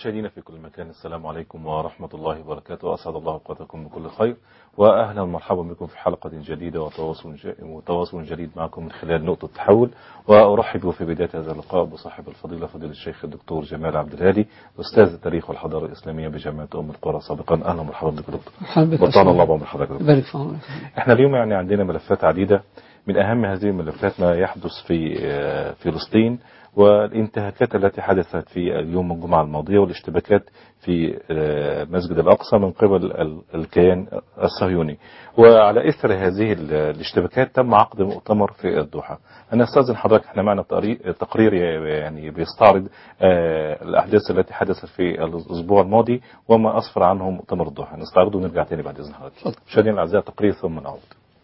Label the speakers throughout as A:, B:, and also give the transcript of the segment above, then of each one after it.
A: مشاهدينا في كل مكان السلام عليكم ورحمة الله وبركاته أسعد الله أوقاتكم بكل خير وأهلا ومرحبا بكم في حلقة جديدة وتواصل وتواصل جديد معكم من خلال نقطة تحول وأرحب في بداية هذا اللقاء بصاحب الفضيلة فضيلة الشيخ الدكتور جمال عبد الهادي أستاذ التاريخ والحضارة الإسلامية بجامعة أم القرى سابقا أهلا ومرحبا بك دكتور
B: مرحبا بك
A: بطال الله بعمر حضرتك
B: بارك في عمرك
A: احنا اليوم يعني عندنا ملفات عديدة من أهم هذه الملفات ما يحدث في آه، فلسطين والانتهاكات التي حدثت في يوم الجمعة الماضية والاشتباكات في آه، مسجد الأقصى من قبل ال- الكيان الصهيوني وعلى إثر هذه ال- الاشتباكات تم عقد مؤتمر في الدوحة أنا أستاذن حضرتك احنا معنا تقري- تقرير يعني بيستعرض آه، الأحداث التي حدثت في الأسبوع الماضي وما أسفر عنه مؤتمر الدوحة نستعرضه ونرجع تاني بعد إذن حضرتك
B: اتفضل.
A: مشاهدينا الأعزاء تقرير ثم نعود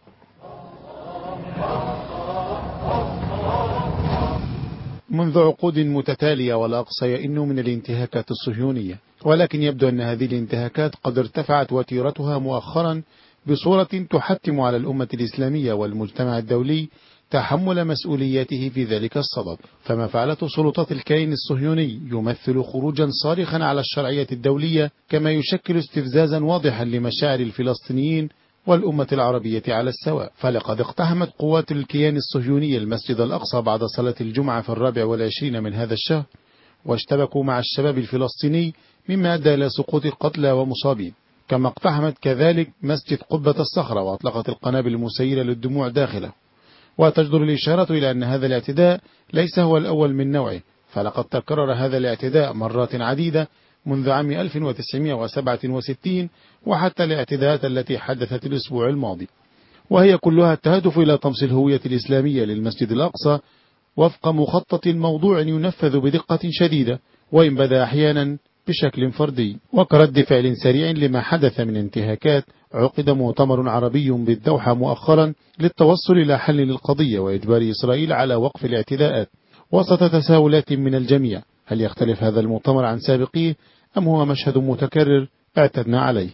C: منذ عقود متتالية والأقصى يئن من الانتهاكات الصهيونية ولكن يبدو أن هذه الانتهاكات قد ارتفعت وتيرتها مؤخرا بصورة تحتم على الأمة الإسلامية والمجتمع الدولي تحمل مسؤولياته في ذلك الصدد فما فعلته سلطات الكيان الصهيوني يمثل خروجا صارخا على الشرعية الدولية كما يشكل استفزازا واضحا لمشاعر الفلسطينيين والأمة العربية على السواء فلقد اقتحمت قوات الكيان الصهيوني المسجد الأقصى بعد صلاة الجمعة في الرابع والعشرين من هذا الشهر واشتبكوا مع الشباب الفلسطيني مما أدى إلى سقوط قتلى ومصابين كما اقتحمت كذلك مسجد قبة الصخرة وأطلقت القنابل المسيلة للدموع داخله وتجدر الإشارة إلى أن هذا الاعتداء ليس هو الأول من نوعه فلقد تكرر هذا الاعتداء مرات عديدة منذ عام 1967 وحتى الاعتداءات التي حدثت الأسبوع الماضي وهي كلها تهدف إلى طمس الهوية الإسلامية للمسجد الأقصى وفق مخطط موضوع ينفذ بدقة شديدة وإن بدا أحيانا بشكل فردي وكرد فعل سريع لما حدث من انتهاكات عقد مؤتمر عربي بالدوحة مؤخرا للتوصل إلى حل للقضية وإجبار إسرائيل على وقف الاعتداءات وسط تساؤلات من الجميع هل يختلف هذا المؤتمر عن سابقيه أم هو مشهد متكرر اعتدنا عليه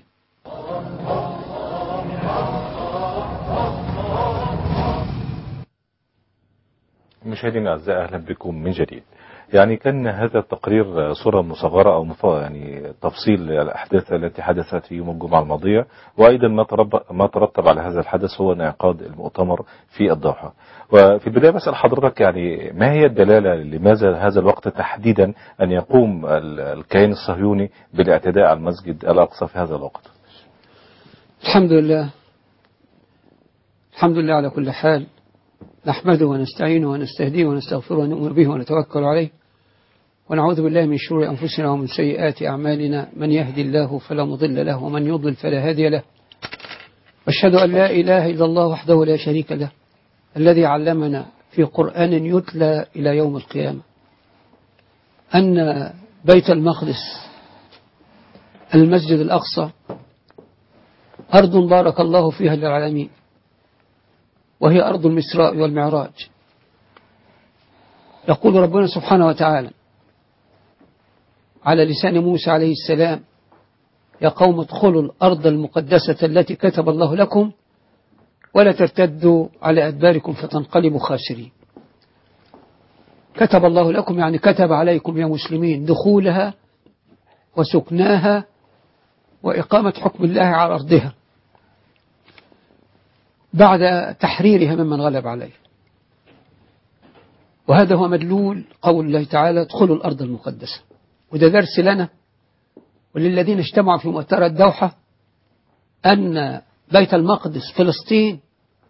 A: مشاهدينا الاعزاء اهلا بكم من جديد. يعني كان هذا التقرير صورة مصغرة او مف- يعني تفصيل الاحداث التي حدثت في يوم الجمعة الماضية وايضا ما ترب ما ترتب على هذا الحدث هو انعقاد المؤتمر في الدوحة. وفي البداية بسأل حضرتك يعني ما هي الدلالة لماذا هذا الوقت تحديدا ان يقوم ال- الكيان الصهيوني بالاعتداء على المسجد الاقصى في هذا الوقت؟
B: الحمد لله الحمد لله على كل حال نحمده ونستعينه ونستهديه ونستغفره ونؤمن به ونتوكل عليه ونعوذ بالله من شرور أنفسنا ومن سيئات أعمالنا من يهدي الله فلا مضل له ومن يضلل فلا هادي له واشهد أن لا إله إلا الله وحده لا شريك له الذي علمنا في قرآن يتلى إلى يوم القيامة أن بيت المقدس المسجد الأقصى أرض بارك الله فيها للعالمين وهي أرض المسراء والمعراج يقول ربنا سبحانه وتعالى على لسان موسى عليه السلام يا قوم ادخلوا الأرض المقدسة التي كتب الله لكم ولا ترتدوا على أدباركم فتنقلبوا خاسرين كتب الله لكم يعني كتب عليكم يا مسلمين دخولها وسكناها وإقامة حكم الله على أرضها بعد تحريرها ممن غلب عليه وهذا هو مدلول قول الله تعالى ادخلوا الأرض المقدسة وده درس لنا وللذين اجتمعوا في مؤتمر الدوحة أن بيت المقدس فلسطين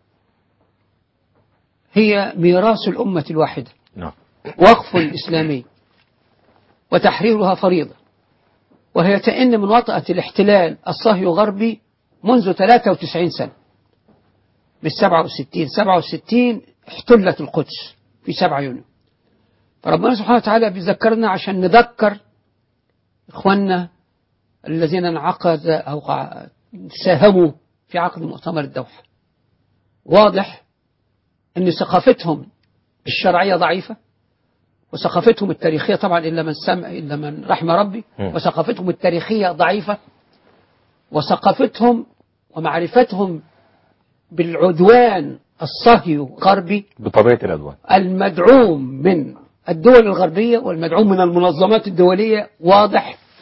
B: هي ميراث الأمة الواحدة
A: نعم.
B: وقف إسلامي وتحريرها فريضة وهي تئن من وطأة الاحتلال الصهيو غربي منذ 93 سنة مش 67 67 احتلت القدس في 7 يونيو فربنا سبحانه وتعالى بيذكرنا عشان نذكر إخواننا الذين انعقد أو قع- ساهموا في عقد مؤتمر الدوحة واضح أن ثقافتهم الشرعية ضعيفة وثقافتهم التاريخية طبعا إلا من سمع إلا من رحم ربي
A: مم.
B: وثقافتهم التاريخية ضعيفة وثقافتهم ومعرفتهم بالعدوان الصهيو غربي
A: بطبيعة الأدوان
B: المدعوم من الدول الغربية والمدعوم من المنظمات الدولية واضح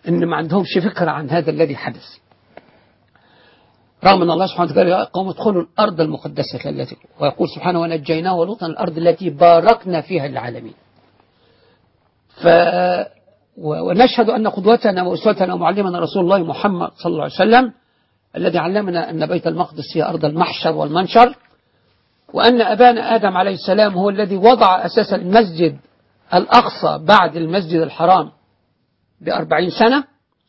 B: ان ما عندهمش فكره عن هذا الذي حدث رغم ان الله سبحانه وتعالى يا قوم ادخلوا الارض المقدسه التي ويقول سبحانه ونجيناه ولوطا الارض التي باركنا فيها للعالمين ف و- ونشهد ان قدوتنا واسوتنا ومعلمنا رسول الله محمد صلى الله عليه وسلم الذي علمنا ان بيت المقدس هي ارض المحشر والمنشر وان ابانا ادم عليه السلام هو الذي وضع اساس المسجد الاقصى بعد المسجد الحرام بأربعين سنة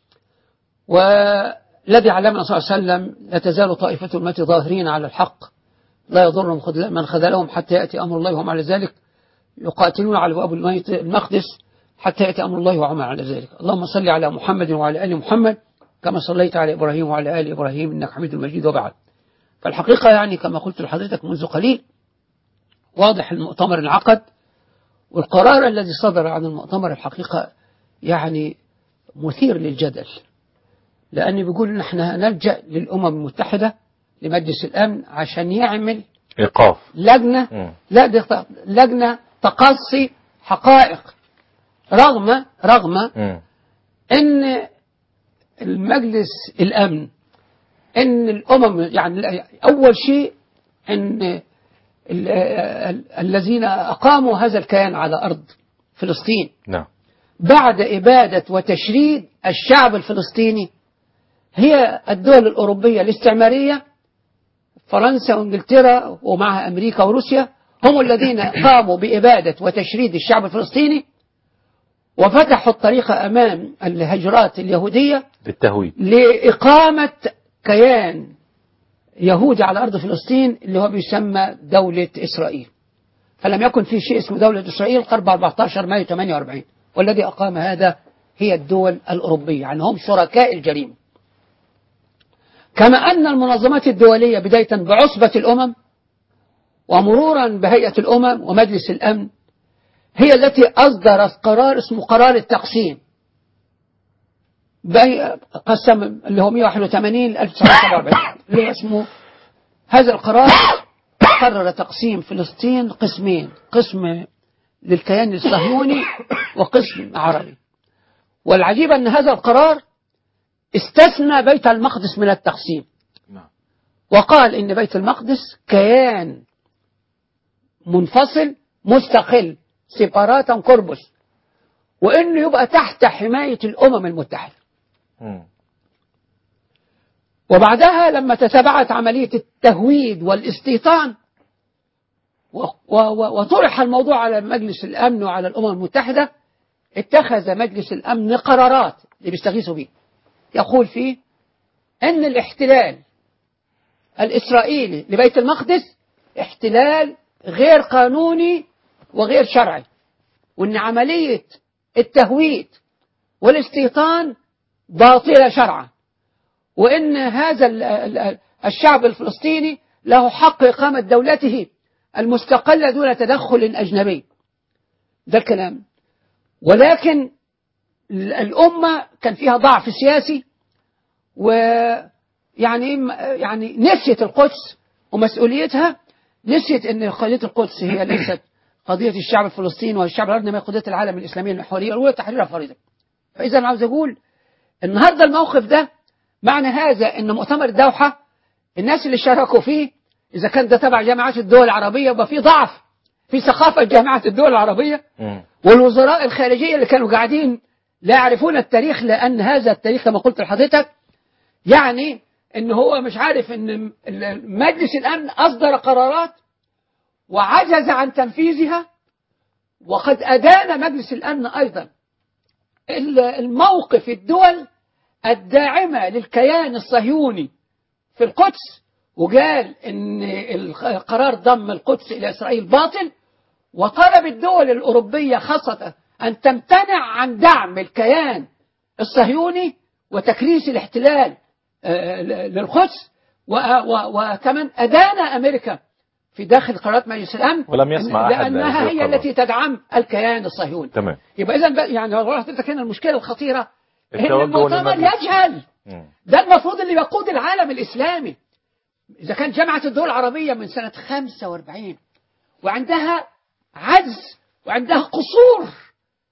B: والذي علمنا صلى الله عليه وسلم لا تزال طائفة أمتي ظاهرين على الحق لا يضرهم خذل- من خذلهم حتى يأتي أمر الله وهم على ذلك يقاتلون على أبواب الميت- المقدس حتى يأتي أمر الله وهم على ذلك اللهم صل على محمد وعلى آل محمد كما صليت على إبراهيم وعلى آل إبراهيم إنك حميد مجيد وبعد فالحقيقة يعني كما قلت لحضرتك منذ قليل واضح المؤتمر انعقد والقرار الذي صدر عن المؤتمر الحقيقة يعني مثير للجدل لأن بيقول إن احنا نلجأ للأمم المتحدة لمجلس الأمن عشان يعمل
A: إيقاف
B: لجنة
A: مم.
B: لا دي ط- لجنة تقصي حقائق رغم رغم
A: مم.
B: ان المجلس الامن ان الامم يعني اول شيء ان ال- ال- الذين اقاموا هذا الكيان على ارض فلسطين
A: نعم
B: بعد اباده وتشريد الشعب الفلسطيني هي الدول الاوروبيه الاستعماريه فرنسا وانجلترا ومعها امريكا وروسيا هم الذين قاموا باباده وتشريد الشعب الفلسطيني وفتحوا الطريق امام الهجرات اليهوديه
A: للتهويد
B: لإقامة كيان يهودي على أرض فلسطين اللي هو بيسمى دولة إسرائيل فلم يكن في شيء اسمه دولة إسرائيل قرب 14 مايو 48 والذي أقام هذا هي الدول الأوروبية يعني هم شركاء الجريمة كما أن المنظمات الدولية بداية بعصبة الأمم ومرورا بهيئة الأمم ومجلس الأمن هي التي أصدرت قرار اسمه قرار التقسيم بي قسم اللي هو 181 1947 اللي هو اسمه هذا القرار قرر تقسيم فلسطين قسمين قسم للكيان الصهيوني وقسم عربي والعجيب أن هذا القرار استثنى بيت المقدس من التقسيم
A: نعم
B: وقال إن بيت المقدس كيان منفصل مستقل سيباراتا كوربوس وإنه يبقى تحت حماية الأمم المتحدة
A: مم.
B: وبعدها لما تتابعت عملية التهويد والاستيطان و- و- و- وطرح الموضوع على مجلس الأمن وعلى الأمم المتحدة اتخذ مجلس الأمن قرارات اللي بيستغيثوا بيه يقول فيه أن الاحتلال الإسرائيلي لبيت المقدس احتلال غير قانوني وغير شرعي وأن عملية التهويد والاستيطان باطلة شرعا وإن هذا ال- ال- الشعب الفلسطيني له حق إقامة دولته المستقلة دون تدخل أجنبي ده الكلام ولكن ال- الأمة كان فيها ضعف سياسي ويعني يعني نسيت القدس ومسؤوليتها نسيت أن قضية القدس هي ليست قضية الشعب الفلسطيني والشعب العربي إنما هي قضية العالم الإسلامي المحورية الأولى تحريرها فريضة فإذا أنا عاوز أقول النهارده الموقف ده معنى هذا ان مؤتمر الدوحه الناس اللي شاركوا فيه اذا كان ده تبع جامعات الدول العربيه يبقى في ضعف في ثقافه جامعات الدول العربيه
A: مم.
B: والوزراء الخارجيه اللي كانوا قاعدين لا يعرفون التاريخ لان هذا التاريخ كما قلت لحضرتك يعني ان هو مش عارف ان ال- مجلس الامن اصدر قرارات وعجز عن تنفيذها وقد ادان مجلس الامن ايضا ال- الموقف الدول الداعمة للكيان الصهيوني في القدس وقال ان القرار ضم القدس الى اسرائيل باطل وطلب الدول الاوروبيه خاصه ان تمتنع عن دعم الكيان الصهيوني وتكريس الاحتلال آه، للقدس و- و- وكمان ادان امريكا في داخل قرارات مجلس الامن
A: ولم يسمع أحد
B: لانها
A: لهذه
B: هي
A: القرارات.
B: التي تدعم الكيان الصهيوني
A: تمام
B: يبقى اذا يعني والله حضرتك هنا المشكله الخطيره ان
A: التوجه
B: المؤتمر
A: لمجلس.
B: يجهل
A: مم.
B: ده المفروض اللي يقود العالم الإسلامي إذا كان جامعة الدول العربية من سنة 45 وعندها عجز وعندها قصور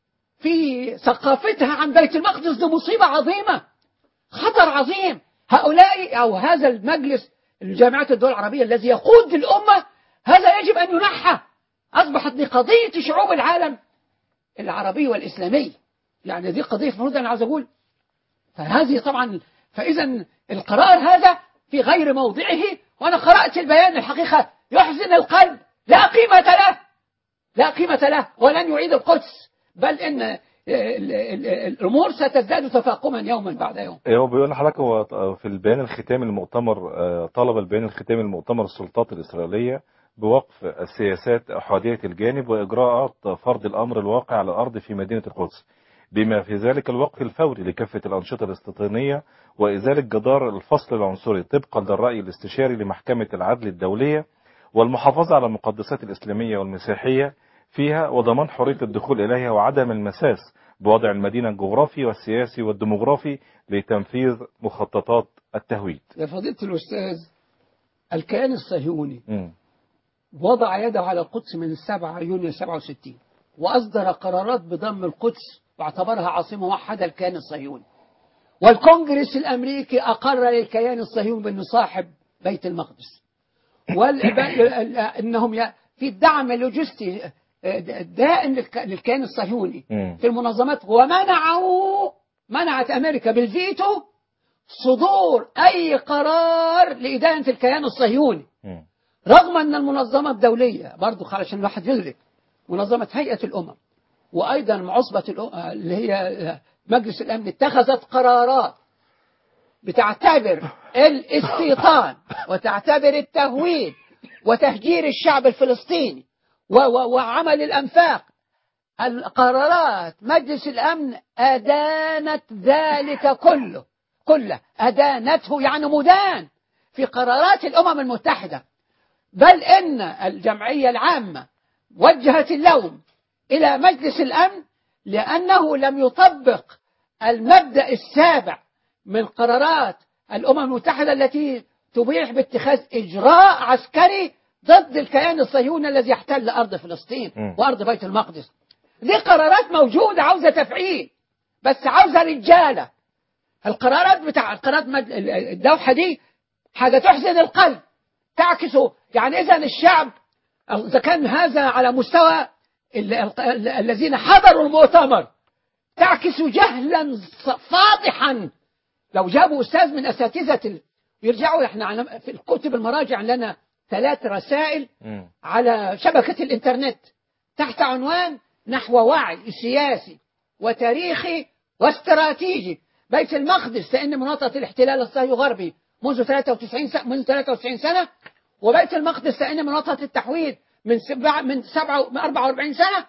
B: في ثقافتها عن بيت المقدس دي مصيبة عظيمة خطر عظيم هؤلاء أو هذا المجلس الجامعات الدول العربية الذي يقود الأمة هذا يجب أن ينحى أصبحت دي قضية شعوب العالم العربي والإسلامي يعني دي قضية المفروض أنا عاوز أقول فهذه طبعا فإذا القرار هذا في غير موضعه وأنا قرأت البيان الحقيقة يحزن القلب لا قيمة له لا قيمة له ولن يعيد القدس بل إن ال- ال- الأمور ستزداد تفاقما يوما بعد يوم
A: هو بيقول لحضرتك هو في البيان الختامي المؤتمر آه، طلب البيان الختامي المؤتمر السلطات الإسرائيلية بوقف السياسات أحادية الجانب وإجراءات فرض الأمر الواقع على الأرض في مدينة القدس بما في ذلك الوقف الفوري لكافة الأنشطة الاستيطانية وإزالة جدار الفصل العنصري طبقا للرأي الاستشاري لمحكمة العدل الدولية والمحافظة على المقدسات الإسلامية والمسيحية فيها وضمان حرية الدخول إليها وعدم المساس بوضع المدينة الجغرافي والسياسي والديموغرافي لتنفيذ مخططات التهويد
B: يا فضيلة الأستاذ الكيان الصهيوني
A: مم.
B: وضع يده على القدس من السبعة يونيو 67 وأصدر قرارات بضم القدس واعتبرها عاصمة موحدة الكيان الصهيوني والكونجرس الأمريكي أقر للكيان الصهيوني بأنه صاحب بيت المقدس وال... إنهم ي... في الدعم اللوجستي دائم للك- للكيان الصهيوني
A: مم.
B: في المنظمات ومنعوا منعت أمريكا بالفيتو صدور أي قرار لإدانة الكيان الصهيوني
A: مم.
B: رغم أن المنظمة الدولية برضو علشان الواحد يدرك منظمة هيئة الأمم وأيضا عصبة الأ- اللي هي مجلس الأمن اتخذت قرارات بتعتبر الاستيطان وتعتبر التهويد وتهجير الشعب الفلسطيني و- و- وعمل الأنفاق القرارات مجلس الأمن أدانت ذلك كله كله أدانته يعني مدان في قرارات الأمم المتحدة بل إن الجمعية العامة وجهت اللوم إلى مجلس الأمن لأنه لم يطبق المبدأ السابع من قرارات الأمم المتحدة التي تبيح باتخاذ إجراء عسكري ضد الكيان الصهيوني الذي يحتل أرض فلسطين
A: م.
B: وأرض بيت المقدس دي قرارات موجودة عاوزة تفعيل بس عاوزة رجالة القرارات بتاع القرارات مد- الدوحة دي حاجة تحزن القلب تعكس يعني إذا الشعب إذا كان هذا على مستوى ال- ال- ال- الذين حضروا المؤتمر تعكس جهلا ص- فاضحا لو جابوا أستاذ من أساتذة ال... يرجعوا احنا على- في الكتب المراجع لنا ثلاث رسائل
A: مم.
B: على شبكة الإنترنت تحت عنوان نحو وعي سياسي وتاريخي واستراتيجي بيت المقدس لأن مناطقة الاحتلال الصهيوني غربي منذ 93 سنة منذ 93 سنة وبيت المقدس لأن مناطقة التحويل من سبع من سبعة من 44 سنة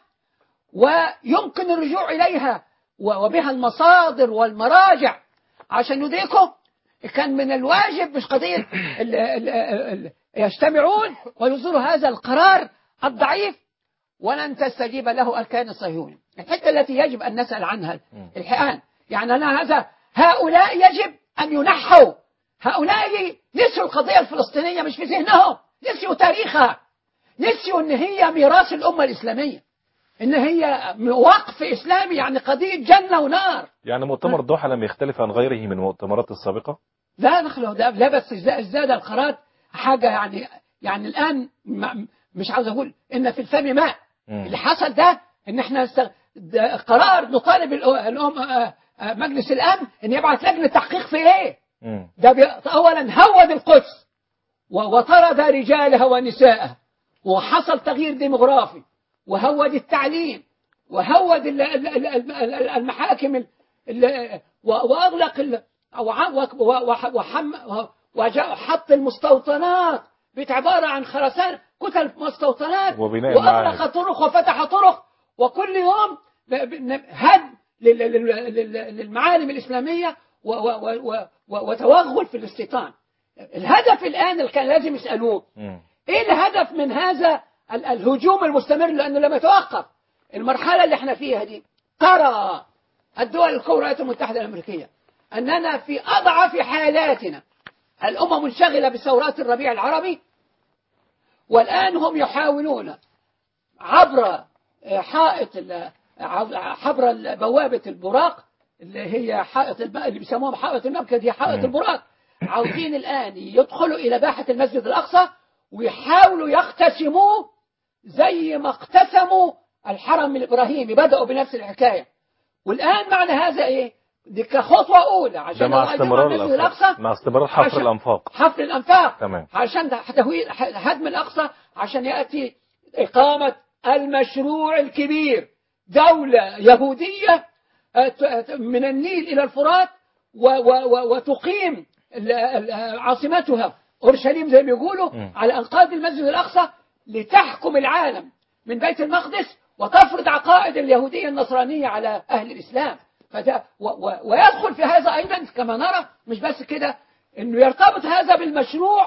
B: ويمكن الرجوع إليها و- وبها المصادر والمراجع عشان ندركه كان من الواجب مش قضية ال- ال- ال- يجتمعون ويصدروا هذا القرار الضعيف ولن تستجيب له الكيان الصهيوني الحتة التي يجب أن نسأل عنها الحقان يعني أنا هذا هؤلاء يجب أن ينحوا هؤلاء نسيوا القضية الفلسطينية مش في ذهنهم نسيوا تاريخها نسيوا أن هي ميراث الأمة الإسلامية أن هي وقف إسلامي يعني قضية جنة ونار
A: يعني مؤتمر الدوحة لم يختلف عن غيره من المؤتمرات السابقة
B: لا نخلو ده لا بس ازداد ازداد القرارات حاجة يعني يعني الآن ما- مش عاوز أقول إن في الفم ماء
A: مم.
B: اللي حصل ده إن إحنا است- ده قرار نطالب الأ- الأم آه، آه، مجلس الأمن إن يبعث لجنة تحقيق في إيه؟
A: مم.
B: ده بي- أولا هود القدس و- وطرد رجالها ونساءها وحصل تغيير ديمغرافي وهود التعليم وهود ال- ال- ال- ال- ال- المحاكم ال- ال- و- وأغلق ال- وع- و- و- وح- وحم وجاء- وحط المستوطنات عبارة عن خرسان كتل مستوطنات
A: وبناء
B: وأغلق
A: المعاهد.
B: طرق وفتح طرق وكل يوم ب- ب- هد لل- لل- لل- للمعالم الإسلامية و- و- و- و- وتوغل في الاستيطان الهدف الآن اللي كان لازم يسألوه
A: مم.
B: ايه الهدف من هذا ال- الهجوم المستمر لانه لم يتوقف المرحله اللي احنا فيها دي ترى الدول الكبرى الولايات المتحده الامريكيه اننا في اضعف حالاتنا الامم منشغله بثورات الربيع العربي والان هم يحاولون عبر آه، حائط ال- ع- حبر ال- بوابة البراق اللي هي حائط الب... اللي بيسموها حائط المبكد هي حائط
A: مم.
B: البراق عاوزين الآن يدخلوا إلى باحة المسجد الأقصى ويحاولوا يقتسموه زي ما اقتسموا الحرم الإبراهيمي بدأوا بنفس الحكاية والآن معنى هذا إيه؟ دي كخطوة أولى
A: ده
B: عشان
A: مع
B: لو هيجوا
A: استمرار
B: المسجد
A: الأنفاق
B: الأقصى
A: مع استمرار حفر
B: عشان-
A: الأنفاق
B: حفر الأنفاق
A: تمام
B: عشان تهويل هدم الأقصى عشان يأتي إقامة المشروع الكبير دولة يهودية آه، ت- آه، من النيل إلى الفرات و- و- و- وتقيم ال- ال- عاصمتها أورشليم زي ما بيقولوا
A: مم.
B: على أنقاض المسجد الأقصى لتحكم العالم من بيت المقدس وتفرض عقائد اليهودية النصرانية على أهل الإسلام فده و و ويدخل في هذا أيضا كما نرى مش بس كده أنه يرتبط هذا بالمشروع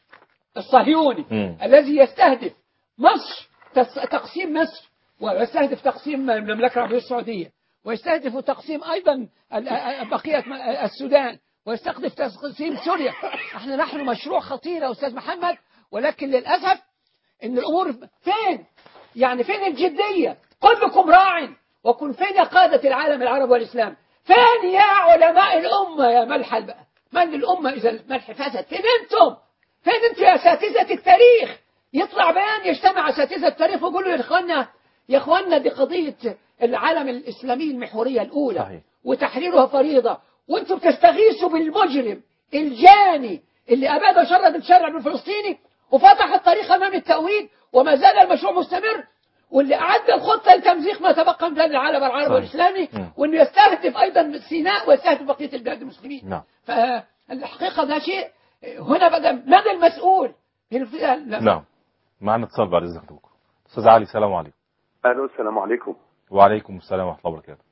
B: الصهيوني
A: مم.
B: الذي يستهدف مصر تس- تقسيم مصر ويستهدف تقسيم المملكة العربية السعودية ويستهدف تقسيم أيضا ال- ال- بقية م- السودان ويستهدف تقسيم سوريا احنا نحن مشروع خطير يا أستاذ محمد ولكن للأسف ان الامور فين يعني فين الجديه كلكم راع وكن فين يا قاده العالم العربي والاسلام فين يا علماء الامه يا ملح بقى من الامه اذا الملح فسد فين انتم فين انتم يا اساتذه التاريخ يطلع بيان يجتمع اساتذه التاريخ ويقولوا يا اخوانا يا اخوانا دي قضيه العالم الاسلامي المحوريه الاولى
A: صحيح.
B: وتحريرها فريضه وانتم بتستغيثوا بالمجرم الجاني اللي اباد وشرد الشارع الفلسطيني وفتح الطريق امام التأويل وما زال المشروع مستمر واللي أعد الخطة لتمزيق ما تبقى من بلاد العالم العربي
A: صحيح.
B: والإسلامي
A: مم.
B: وأنه يستهدف أيضا سيناء ويستهدف بقية البلاد المسلمين
A: نعم
B: فالحقيقة ده شيء هنا بدأ من المسؤول لا.
A: نعم معنا اتصال بعد إذنك دكتور أستاذ علي السلام عليكم
D: الو السلام عليكم
A: وعليكم السلام ورحمة الله وبركاته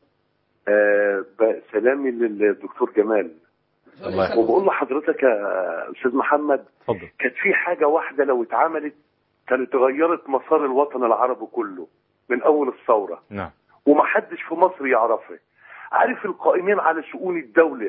D: آه ب- سلامي للدكتور جمال
A: الله يحفظك.
D: وبقول لحضرتك يا استاذ محمد
A: اتفضل
D: كانت في حاجه واحده لو اتعملت كانت غيرت مسار الوطن العربي كله من اول الثوره
A: نعم
D: ومحدش في مصر يعرفها عارف القائمين على شؤون الدوله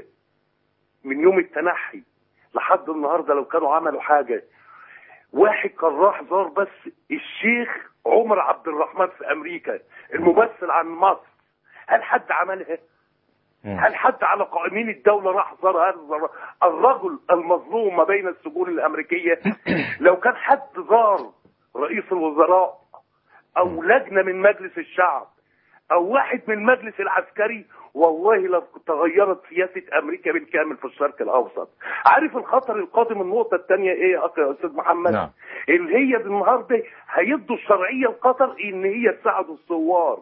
D: من يوم التنحي لحد النهارده لو كانوا عملوا حاجه واحد كان راح زار بس الشيخ عمر عبد الرحمن في امريكا الممثل عن مصر هل حد عملها؟
A: مم.
D: هل حد على قائمين الدولة راح زار هذا الر- الرجل المظلوم ما بين السجون الأمريكية لو كان حد زار رئيس الوزراء أو لجنة من مجلس الشعب أو واحد من المجلس العسكري والله لو تغيرت سياسة أمريكا بالكامل في الشرق الأوسط عارف الخطر القادم النقطة الثانية إيه يا أخي يا أستاذ محمد
A: نعم.
D: اللي هي النهارده هيدوا الشرعية لقطر إن هي تساعد الثوار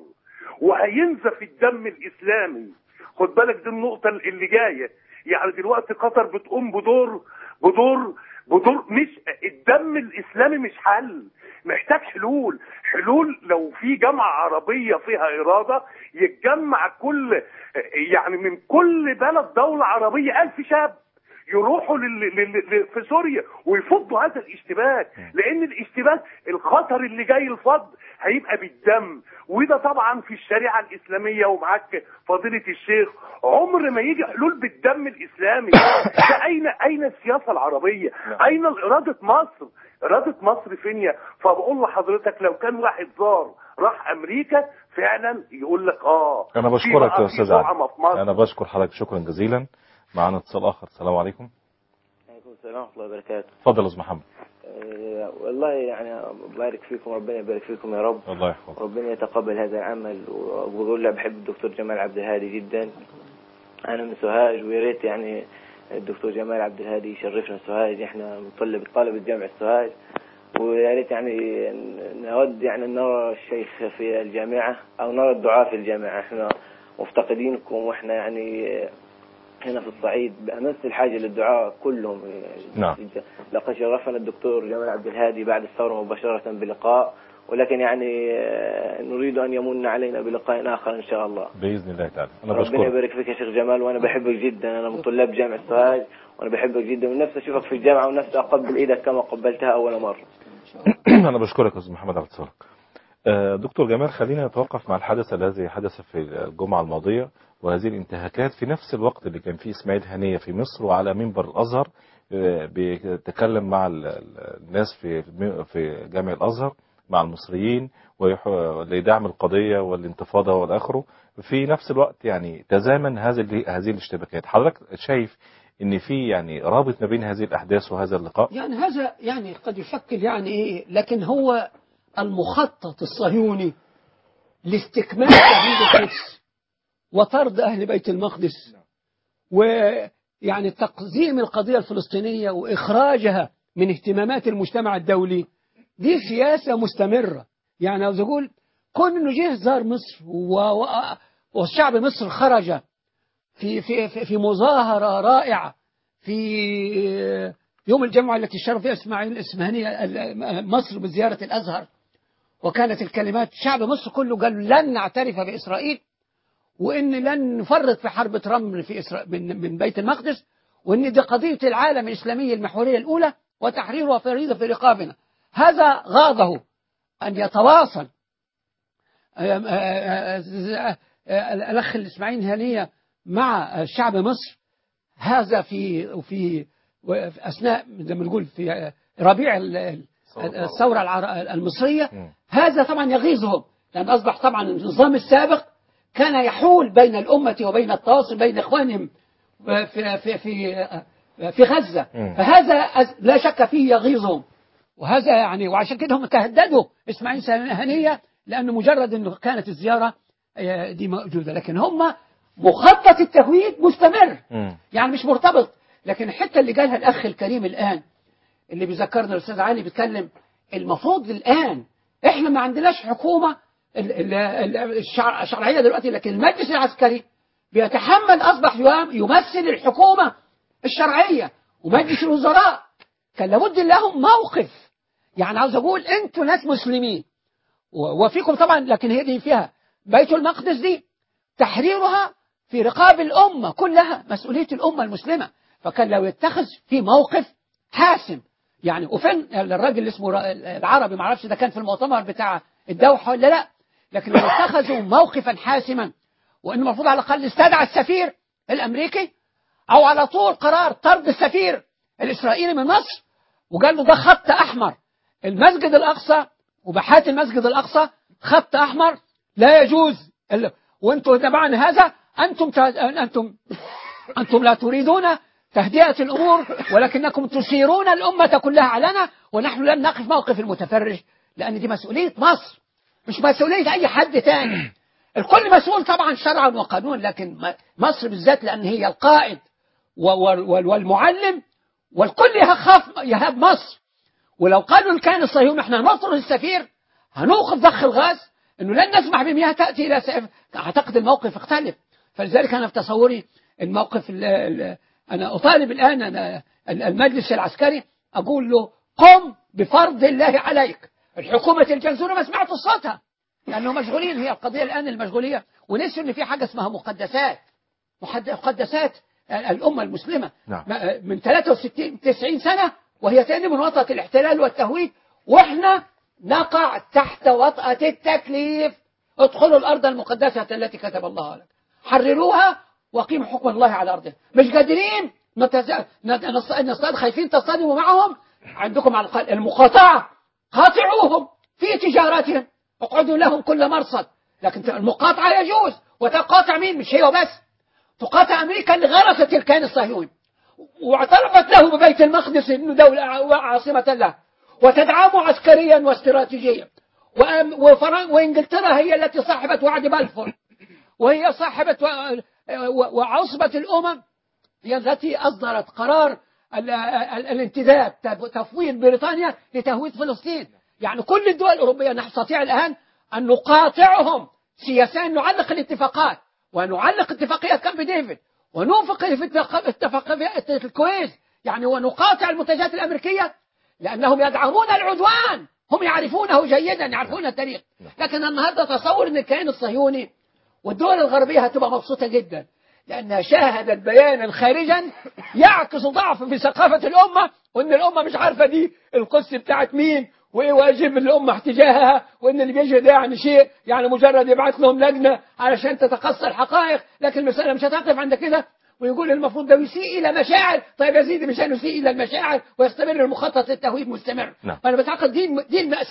D: وهينزف الدم الإسلامي خد بالك دي النقطة اللي جاية يعني دلوقتي قطر بتقوم بدور بدور بدور مش الدم الإسلامي مش حل محتاج حلول حلول لو في جامعة عربية فيها إرادة يتجمع كل يعني من كل بلد دولة عربية ألف شاب يروحوا لل... لل... لل... في سوريا ويفضوا هذا الاشتباك لان الاشتباك الخطر اللي جاي الفض هيبقى بالدم وده طبعا في الشريعه الاسلاميه ومعاك فضيله الشيخ عمر ما يجي حلول بالدم الاسلامي ده اين اين السياسه العربيه اين اراده مصر اراده مصر فين يا فبقول لحضرتك لو كان واحد زار راح امريكا فعلا يقول لك اه
A: أنا
D: في
A: بشكرك
D: بقى
A: يا
D: في
A: أستاذ
D: زعمة في مصر.
A: علي أنا بشكر حضرتك شكرا جزيلا معنا اتصال آخر السلام عليكم
E: عليكم السلام ورحمة الله وبركاته
A: اتفضل يا أستاذ محمد
E: آه، والله يعني بارك فيكم ربنا يبارك فيكم يا رب
A: الله يحفظك
E: ربنا يتقبل هذا العمل وبقول له بحب الدكتور جمال عبد الهادي جدا أنا من سوهاج ويا ريت يعني الدكتور جمال عبد الهادي يشرفنا سوهاج احنا من طلبة طلبة جامعة سوهاج ويا ريت يعني نود يعني أن نرى الشيخ في الجامعة أو نرى الدعاء في الجامعة احنا مفتقدينكم واحنا يعني هنا في الصعيد بأمس الحاجة للدعاء كلهم
A: نعم.
E: لقد شرفنا الدكتور جمال عبد الهادي بعد الثورة مباشرة بلقاء ولكن يعني آه، نريد أن يمن علينا بلقاء آخر إن شاء الله
A: بإذن الله تعالى أنا
E: ربنا
A: بشكرك
E: يبارك فيك يا شيخ جمال وأنا بحبك جدا أنا من طلاب جامعة سوهاج وأنا بحبك جدا ونفسي أشوفك في الجامعة ونفسي أقبل إيدك كما قبلتها أول مرة
A: أنا بشكرك يا أستاذ محمد على اتصالك آه، دكتور جمال خلينا نتوقف مع الحدث الذي حدث في الجمعة الماضية وهذه الانتهاكات في نفس الوقت اللي كان فيه إسماعيل هنية في مصر وعلى منبر الأزهر آه، بيتكلم مع ال- ال- الناس في في جامع الأزهر مع المصريين ويح... لدعم القضية والانتفاضة والآخره في نفس الوقت يعني تزامن هذه هذه الاشتباكات حضرتك شايف ان في يعني رابط ما بين هذه الاحداث وهذا اللقاء
B: يعني هذا يعني قد يشكل يعني ايه لكن هو المخطط الصهيوني لاستكمال تهديد القدس وطرد اهل بيت المقدس ويعني تقزيم القضيه الفلسطينيه واخراجها من اهتمامات المجتمع الدولي دي سياسه مستمره يعني عاوز اقول كون انه جه زار مصر و... و... والشعب مصر خرج في في في, في مظاهره رائعه في يوم الجمعه التي شرف فيها اسماعيل الاسمهانيه مصر بزياره الازهر وكانت الكلمات شعب مصر كله قال لن نعترف باسرائيل وان لن نفرط في حرب رمل في إسرائيل من من بيت المقدس وان دي قضيه العالم الاسلامي المحوريه الاولى وتحريرها فريضه في رقابنا هذا غاضه ان يتواصل الاخ الاسماعيل هنيه مع شعب مصر هذا في في اثناء زي ما نقول في ربيع الثوره المصريه هذا طبعا يغيظهم لان اصبح طبعا النظام السابق كان يحول بين الامه وبين التواصل بين اخوانهم في في في في غزه فهذا لا شك فيه يغيظهم وهذا يعني وعشان كده هم تهددوا اسماعيل هنيه لانه مجرد انه كانت الزياره دي موجوده لكن هم مخطط التهويد مستمر
A: مم.
B: يعني مش مرتبط لكن الحته اللي قالها الاخ الكريم الان اللي بيذكرنا الاستاذ علي بيتكلم المفروض الان احنا ما عندناش حكومه ال- ال- ال- الشرع- الشرعيه دلوقتي لكن المجلس العسكري بيتحمل اصبح يوام- يمثل الحكومه الشرعيه ومجلس الوزراء كان لابد لهم موقف يعني عاوز اقول انتوا ناس مسلمين و- وفيكم طبعا لكن هي دي فيها بيت المقدس دي تحريرها في رقاب الأمة كلها مسؤولية الأمة المسلمة فكان لو يتخذ في موقف حاسم يعني وفين الراجل اللي اسمه را- العربي ما اعرفش ده كان في المؤتمر بتاع الدوحة ولا لا لكن لو اتخذوا موقفا حاسما وان المفروض على الاقل استدعى السفير الامريكي او على طول قرار طرد السفير الاسرائيلي من مصر وقال له ده خط احمر المسجد الاقصى وبحات المسجد الاقصى خط احمر لا يجوز ال- وانتم طبعا هذا انتم تا- انتم انتم لا تريدون تهدئه الامور ولكنكم تثيرون الامه كلها علنا ونحن لن نقف موقف المتفرج لان دي مسؤوليه مصر مش مسؤوليه اي حد تاني الكل مسؤول طبعا شرعا وقانون لكن م- مصر بالذات لان هي القائد و- و- والمعلم والكل يخاف يهاب مصر ولو قالوا الكيان الصهيوني احنا نطرد السفير هنوقف ضخ الغاز انه لن نسمح بمياه تاتي الى سقف اعتقد الموقف اختلف فلذلك انا في تصوري الموقف ال ال انا اطالب الان أنا المجلس العسكري اقول له قم بفرض الله عليك الحكومه الجنزوره ما سمعت صوتها لانهم مشغولين هي القضيه الان المشغوليه ونسوا ان في حاجه اسمها مقدسات محد- مقدسات الامه المسلمه
A: نعم.
B: ما- من 63 90 سنه وهي تاني من وطأة الاحتلال والتهويد واحنا نقع تحت وطأة التكليف ادخلوا الارض المقدسه التي كتب الله لك حرروها وقيموا حكم الله على ارضها مش قادرين نتز... نت- نص- نصطاد خايفين تصطدموا معهم عندكم على الأقل المقاطعه قاطعوهم في تجارتهم اقعدوا لهم كل مرصد لكن المقاطعه يجوز وتقاطع مين مش هي وبس تقاطع امريكا اللي غرست الكيان الصهيوني واعترفت له ببيت المقدس انه دوله وعاصمه له وتدعمه عسكريا واستراتيجيا وأم- وفرن- وانجلترا هي التي صاحبت وعد بلفور وهي صاحبة و- و- وعصبة الأمم هي التي أصدرت قرار ال- ال- الانتداب تف- تفويض بريطانيا لتهويد فلسطين يعني كل الدول الأوروبية نستطيع الآن أن نقاطعهم سياسيا نعلق الاتفاقات ونعلق اتفاقية كامب ديفيد ونوافق في اتفاق- اتفاقية الكويت يعني ونقاطع المنتجات الأمريكية لأنهم يدعمون العدوان هم يعرفونه جيدا يعرفون التاريخ لكن النهاردة تصور أن الكيان الصهيوني والدول الغربية هتبقى مبسوطة جدا لأنها شاهدت بيانا خارجا يعكس ضعف في ثقافة الأمة وإن الأمة مش عارفة دي القدس بتاعت مين وإيه واجب الأمة احتجاجها وإن اللي بيجي ده يعني شيء يعني مجرد يبعث لهم لجنة علشان تتقصى الحقائق لكن المسألة مش هتقف عند كده ويقول المفروض ده يسيء إلى مشاعر طيب يا سيدي مش هنسيء إلى المشاعر ويستمر المخطط للتهويد مستمر
A: نعم.
B: فأنا بعتقد دي دي المأساة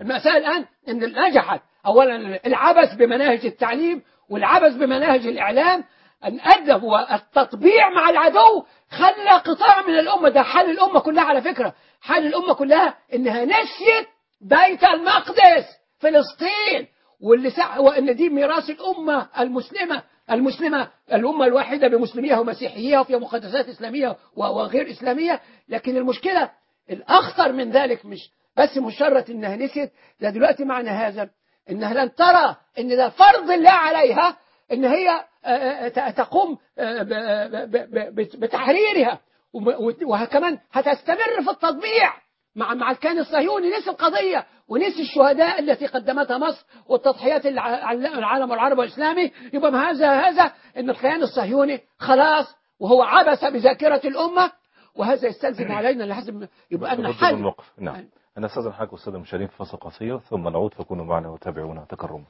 B: المأساة الآن أن نجحت أولا العبث بمناهج التعليم والعبث بمناهج الإعلام أن أدى والتطبيع مع العدو خلى قطاع من الأمة ده حال الأمة كلها على فكرة حال الأمة كلها إنها نسيت بيت المقدس فلسطين واللي سع... وان دي ميراث الامه المسلمه المسلمه الامه الواحده بمسلميها ومسيحيها وفيها مقدسات اسلاميه و- وغير اسلاميه لكن المشكله الاخطر من ذلك مش بس مشرة انها نسيت ده دلوقتي معنى هذا انها لن ترى ان ده فرض الله عليها ان هي آه، آه، ت- تقوم آه، ب- ب- ب- ب- بتحريرها وم- وكمان هتستمر في التطبيع مع مع الكيان الصهيوني نسي القضية ونسي الشهداء التي قدمتها مصر والتضحيات اللي على العالم العربي والإسلامي يبقى ما هذا هذا أن الكيان الصهيوني خلاص وهو عبث بذاكرة الأمة وهذا يستلزم علينا لازم يبقى لنا
A: تفضل
B: حل
A: بالوقف نعم أنا أستاذن حضرتك أستاذ المشاهدين في فصل قصير ثم نعود فكونوا معنا وتابعونا تكرما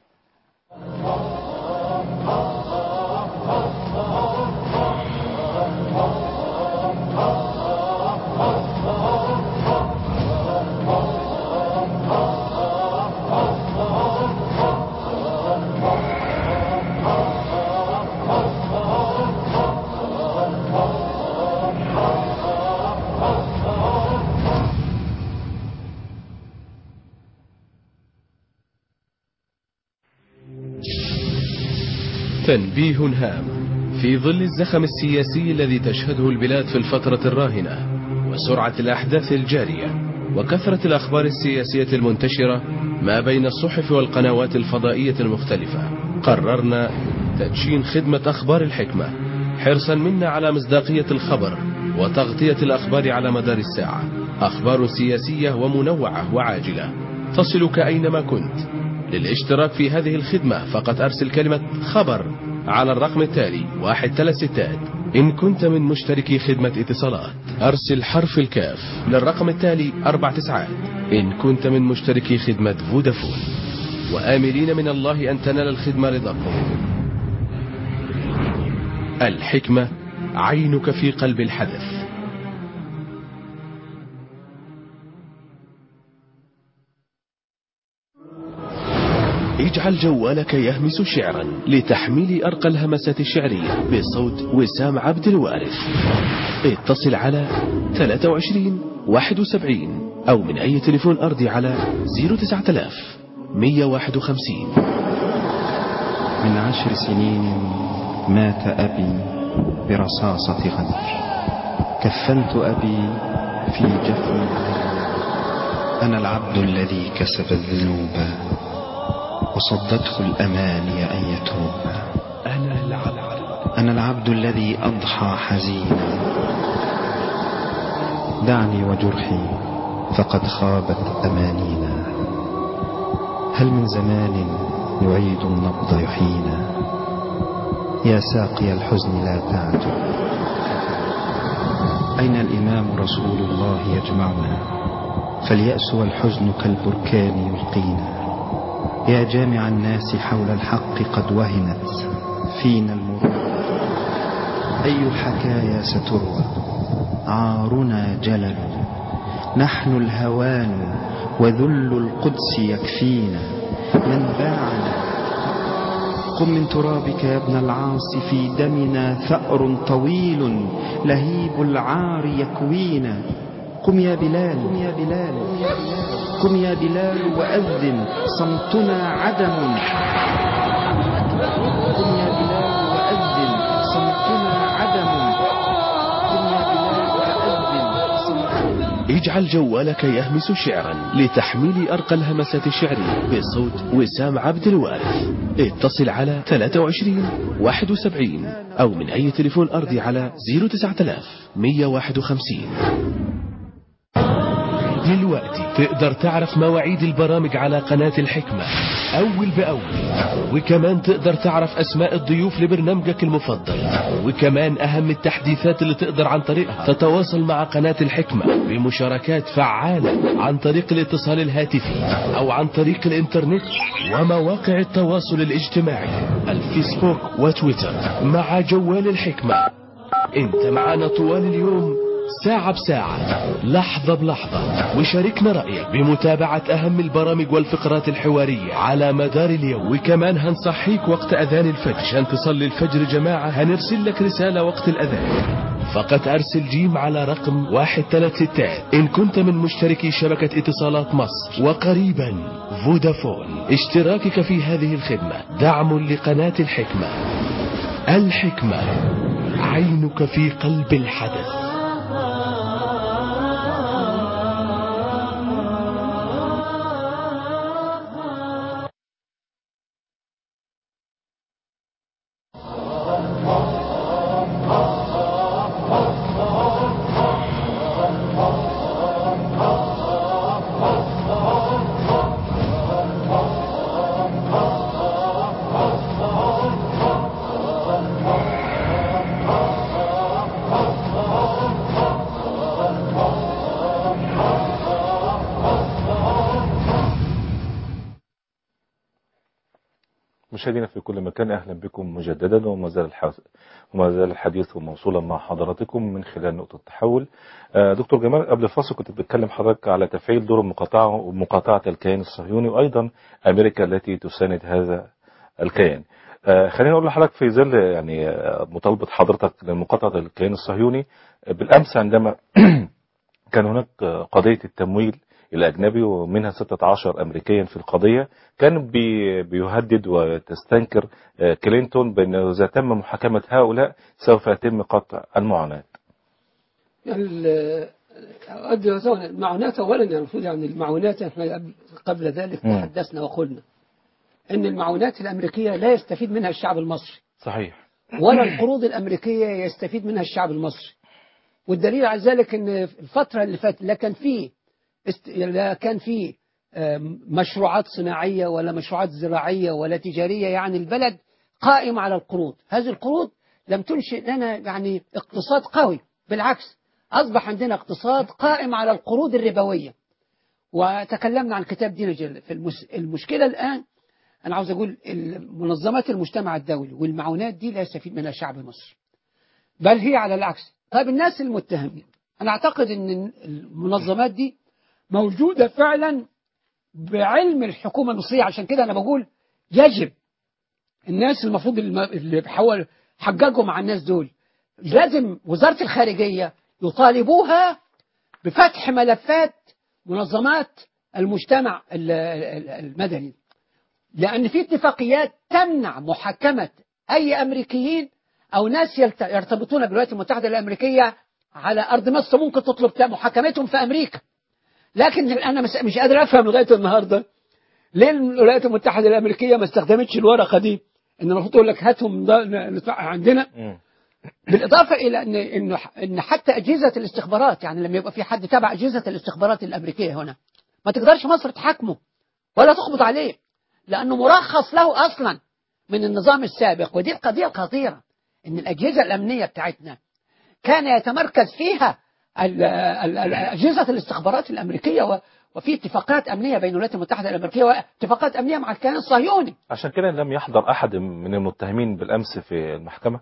F: تنبيه هام في ظل الزخم السياسي الذي تشهده البلاد في الفترة الراهنة وسرعة الأحداث الجارية وكثرة الأخبار السياسية المنتشرة ما بين الصحف والقنوات الفضائية المختلفة قررنا تدشين خدمة أخبار الحكمة حرصا منا على مصداقية الخبر وتغطية الأخبار على مدار الساعة أخبار سياسية ومنوعة وعاجلة تصلك أينما كنت للاشتراك في هذه الخدمة فقط أرسل كلمة خبر على الرقم التالي واحد ثلاث ستات إن كنت من مشتركي خدمة اتصالات أرسل حرف الكاف للرقم التالي أربع تسعات إن كنت من مشتركي خدمة فودافون وآملين من الله أن تنال الخدمة رضاكم الحكمة عينك في قلب الحدث اجعل جوالك يهمس شعرا لتحميل أرقى الهمسات الشعرية بصوت وسام عبد الوارث اتصل على 23 71 أو من أي تليفون أرضي على 09000 151
G: من عشر سنين مات أبي برصاصة غدر كفنت أبي في جفن أنا العبد الذي كسب الذنوب وصدته الأماني أن يتوب
F: أنا العبد
G: أنا العبد الذي أضحى حزينا دعني وجرحي فقد خابت أمانينا هل من زمان يعيد النبض يحيينا يا ساقي الحزن لا تعجب أين الإمام رسول الله يجمعنا فاليأس والحزن كالبركان يلقينا يا جامع الناس حول الحق قد وهنت فينا المرور أي حكايا ستروى عارنا جلل نحن الهوان وذل القدس يكفينا من باعنا قم من ترابك يا ابن العاص في دمنا ثأر طويل لهيب العار يكوينا قم يا بلال قم يا بلال قم يا بلال وأذن صمتنا عدم قم يا بلال وأذن صمتنا عدم قم يا بلال وأذن صمتنا
F: اجعل جوالك يهمس شعرا لتحميل أرقى الهمسات الشعرية بصوت وسام عبد الوارث اتصل على 23 71 أو من أي تليفون أرضي على 09000 151 دلوقتي تقدر تعرف مواعيد البرامج على قناة الحكمة أول بأول وكمان تقدر تعرف أسماء الضيوف لبرنامجك المفضل وكمان أهم التحديثات اللي تقدر عن طريقها تتواصل مع قناة الحكمة بمشاركات فعالة عن طريق الاتصال الهاتفي أو عن طريق الإنترنت ومواقع التواصل الاجتماعي الفيسبوك وتويتر مع جوال الحكمة انت معنا طوال اليوم ساعة بساعة لحظة بلحظة وشاركنا رأيك بمتابعة أهم البرامج والفقرات الحوارية على مدار اليوم وكمان هنصحيك وقت أذان الفجر عشان تصلي الفجر جماعة هنرسل لك رسالة وقت الأذان فقط أرسل جيم على رقم واحد ثلاث ستات إن كنت من مشتركي شبكة اتصالات مصر وقريبا فودافون اشتراكك في هذه الخدمة دعم لقناة الحكمة الحكمة عينك في قلب الحدث
A: مشاهدينا في كل مكان اهلا بكم مجددا وما زال الحديث وما زال الحديث موصولا مع حضراتكم من خلال نقطة التحول. آه، دكتور جمال قبل الفاصل كنت بتكلم حضرتك على تفعيل دور المقاطعة ومقاطعة الكيان الصهيوني وايضا امريكا التي تساند هذا الكيان. آه، خليني اقول لحضرتك في ظل يعني آه، مطالبة حضرتك لمقاطعة الكيان الصهيوني آه، بالامس عندما كان هناك قضية التمويل الأجنبي ومنها 16 أمريكيا في القضية كان بي بيهدد وتستنكر آه، كلينتون بأنه إذا تم محاكمة هؤلاء سوف يتم قطع المعونات
B: ال- أؤدي مثلا المعونات أولا يعني المفروض يعني المعونات احنا قبل- قبل ذلك
A: مم.
B: تحدثنا وقلنا أن المعونات الأمريكية لا يستفيد منها الشعب المصري
A: صحيح
B: ولا القروض الأمريكية يستفيد منها الشعب المصري والدليل على ذلك أن الفترة اللي فاتت لا كان فيه است... لا كان فيه آم، مشروعات صناعية ولا مشروعات زراعية ولا تجارية يعني البلد قائم على القروض هذه القروض لم تنشئ لنا يعني اقتصاد قوي بالعكس أصبح عندنا اقتصاد قائم على القروض الربوية وتكلمنا عن كتاب دين الجل في المس... المشكلة الآن أنا عاوز أقول منظمات المجتمع الدولي والمعونات دي لا يستفيد منها الشعب المصري بل هي على العكس طيب الناس المتهمين أنا أعتقد أن المنظمات دي موجودة فعلا بعلم الحكومة المصرية عشان كده أنا بقول يجب الناس المفروض الم- اللي بيحاول حججوا مع الناس دول لازم وزارة الخارجية يطالبوها بفتح ملفات منظمات المجتمع ال- ال- المدني لأن في اتفاقيات تمنع محاكمة أي أمريكيين أو ناس يلت- يرتبطون بالولايات المتحدة الأمريكية على أرض مصر ممكن تطلب محاكمتهم في أمريكا لكن أنا مس- مش قادر أفهم لغاية النهاردة ليه الولايات المتحدة الأمريكية ما استخدمتش الورقة دي إن المفروض تقول لك هاتهم ده- ندفع عندنا
A: مم.
B: بالإضافة إلى أن إنه إن حتى أجهزة الاستخبارات يعني لما يبقى في حد تبع أجهزة الاستخبارات الأمريكية هنا ما تقدرش مصر تحاكمه ولا تقبض عليه لأنه مرخص له أصلا من النظام السابق ودي القضية الخطيرة إن الأجهزة الأمنية بتاعتنا كان يتمركز فيها ال- ال- ال- أجهزة الاستخبارات الأمريكية و- وفي اتفاقات أمنية بين الولايات المتحدة الأمريكية واتفاقات أمنية مع الكيان الصهيوني
A: عشان كده لم يحضر أحد من المتهمين بالأمس في المحكمة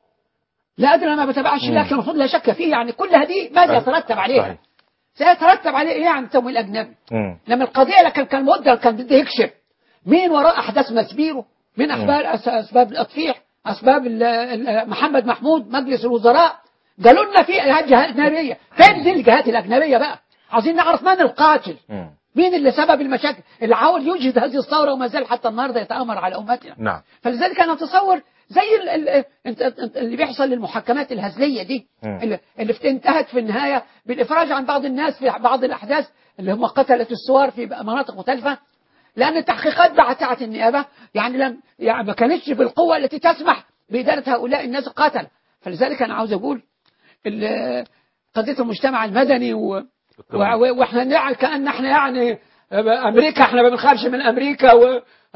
B: لا أدري أنا ما بتابعش
A: مم.
B: لكن المفروض لا شك فيه يعني كل هذه ماذا يترتب عليها
A: صحيح
B: سيترتب عليه إيه يعني تمويل أجنبي
A: مم.
B: لما القضية لكن كان مدة كان بده يكشف مين وراء أحداث مسبيرو من أسباب أس- أسباب الأطفيح أسباب ال- ال- محمد محمود مجلس الوزراء قالوا لنا في جهات أجنبية فين دي الجهات الأجنبية بقى عايزين نعرف من القاتل
A: مم.
B: مين اللي سبب المشاكل اللي حاول يوجد هذه الثورة وما زال حتى النهاردة يتآمر على أمتنا
A: نعم
B: فلذلك انا اتصور زي ال ال انت انت اللي بيحصل للمحاكمات الهزليه دي
A: مم.
B: اللي, اللي في- انتهت في النهايه بالافراج عن بعض الناس في بعض الاحداث اللي هم قتله الثوار في مناطق مختلفه لان التحقيقات بقى بتاعت النيابه يعني لم يعني ما كانتش بالقوه التي تسمح باداره هؤلاء الناس القتله فلذلك انا عاوز اقول ال- قضيه المجتمع المدني و و- و- واحنا نعمل كان احنا يعني امريكا احنا ما بنخافش من امريكا و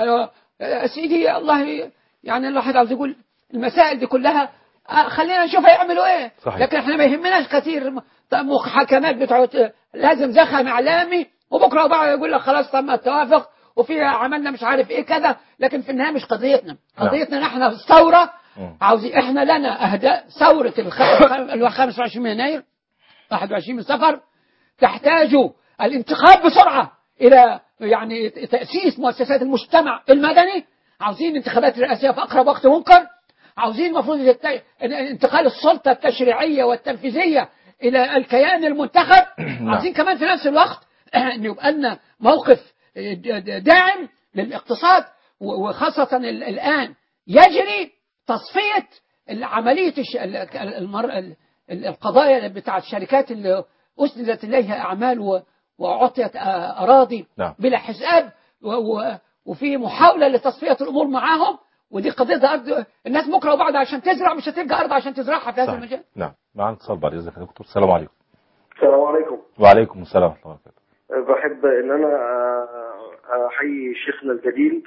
B: يا سيدي الله يعني الواحد عاوز يقول المسائل دي كلها آه، خلينا نشوف هيعملوا ايه
A: صحيح.
B: لكن احنا ما يهمناش كثير م- محاكمات بتوعت لازم زخم اعلامي وبكره وبعد يقول لك خلاص تم التوافق وفي عملنا مش عارف ايه كذا لكن في النهايه مش قضيتنا
A: نعم.
B: قضيتنا نحن الثوره
A: مم.
B: عاوزين احنا لنا اهداف ثوره الخ- ال 25 يناير 21 من سفر تحتاج الانتخاب بسرعة إلى يعني تأسيس مؤسسات المجتمع المدني عاوزين انتخابات رئاسية في أقرب وقت ممكن عاوزين المفروض الت- انتقال السلطة التشريعية والتنفيذية إلى الكيان المنتخب عاوزين كمان في نفس الوقت أن يبقى لنا موقف داعم للاقتصاد و- وخاصة ال- الآن يجري تصفية عملية الش- ال- المر... ال- ال- القضايا بتاع الشركات اللي أسندت إليها أعمال و- وأعطيت آه، أراضي
A: نعم.
B: بلا حساب و... و... وفي محاولة لتصفية الأمور معاهم ودي قضية أرض الناس بكرة وبعد عشان تزرع مش هتلقى أرض عشان تزرعها في هذا
A: صحيح.
B: المجال
A: نعم معنا اتصال بعد اذنك يا دكتور السلام عليكم
H: السلام عليكم
A: وعليكم السلام ورحمه الله وبركاته
H: بحب ان انا آه، احيي شيخنا الجليل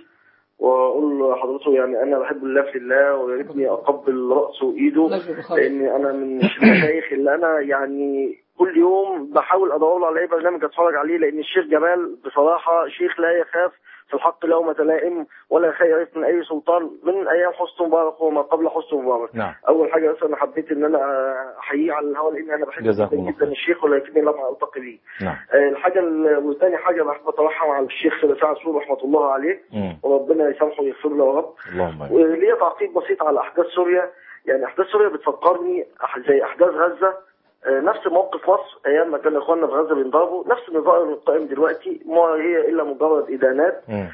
H: واقول لحضرته يعني انا بحب الله في الله ويا ريتني اقبل راسه وايده
B: الله يجزيه خير.
H: لان انا من المشايخ اللي انا يعني كل يوم بحاول ادور له على اي برنامج اتفرج عليه لان الشيخ جمال بصراحه شيخ لا يخاف في الحق لومة لائم ولا يخاف من اي سلطان من ايام حسن مبارك وما قبل حسن مبارك
A: نعم
H: اول حاجه بس انا حبيت ان انا احييه على الهواء لان انا بحب
A: جزاكم
H: جدا
A: الله
H: جدا
A: خير.
H: الشيخ ولكني لم التقي به
A: نعم
H: آه، الحاجة ال- والتاني حاجة بحب أترحم على الشيخ سعد سور رحمة الله عليه
A: مم.
H: وربنا يسامحه ويغفر له يا رب
A: اللهم امين
H: وليا تعقيب بسيط على أحداث سوريا يعني أحداث سوريا بتفكرني أح- زي أحداث غزة آه، نفس موقف مصر أيام ما كان إخواننا في غزة بينضربوا نفس النظام القائم دلوقتي ما هي إلا مجرد إدانات
A: مم.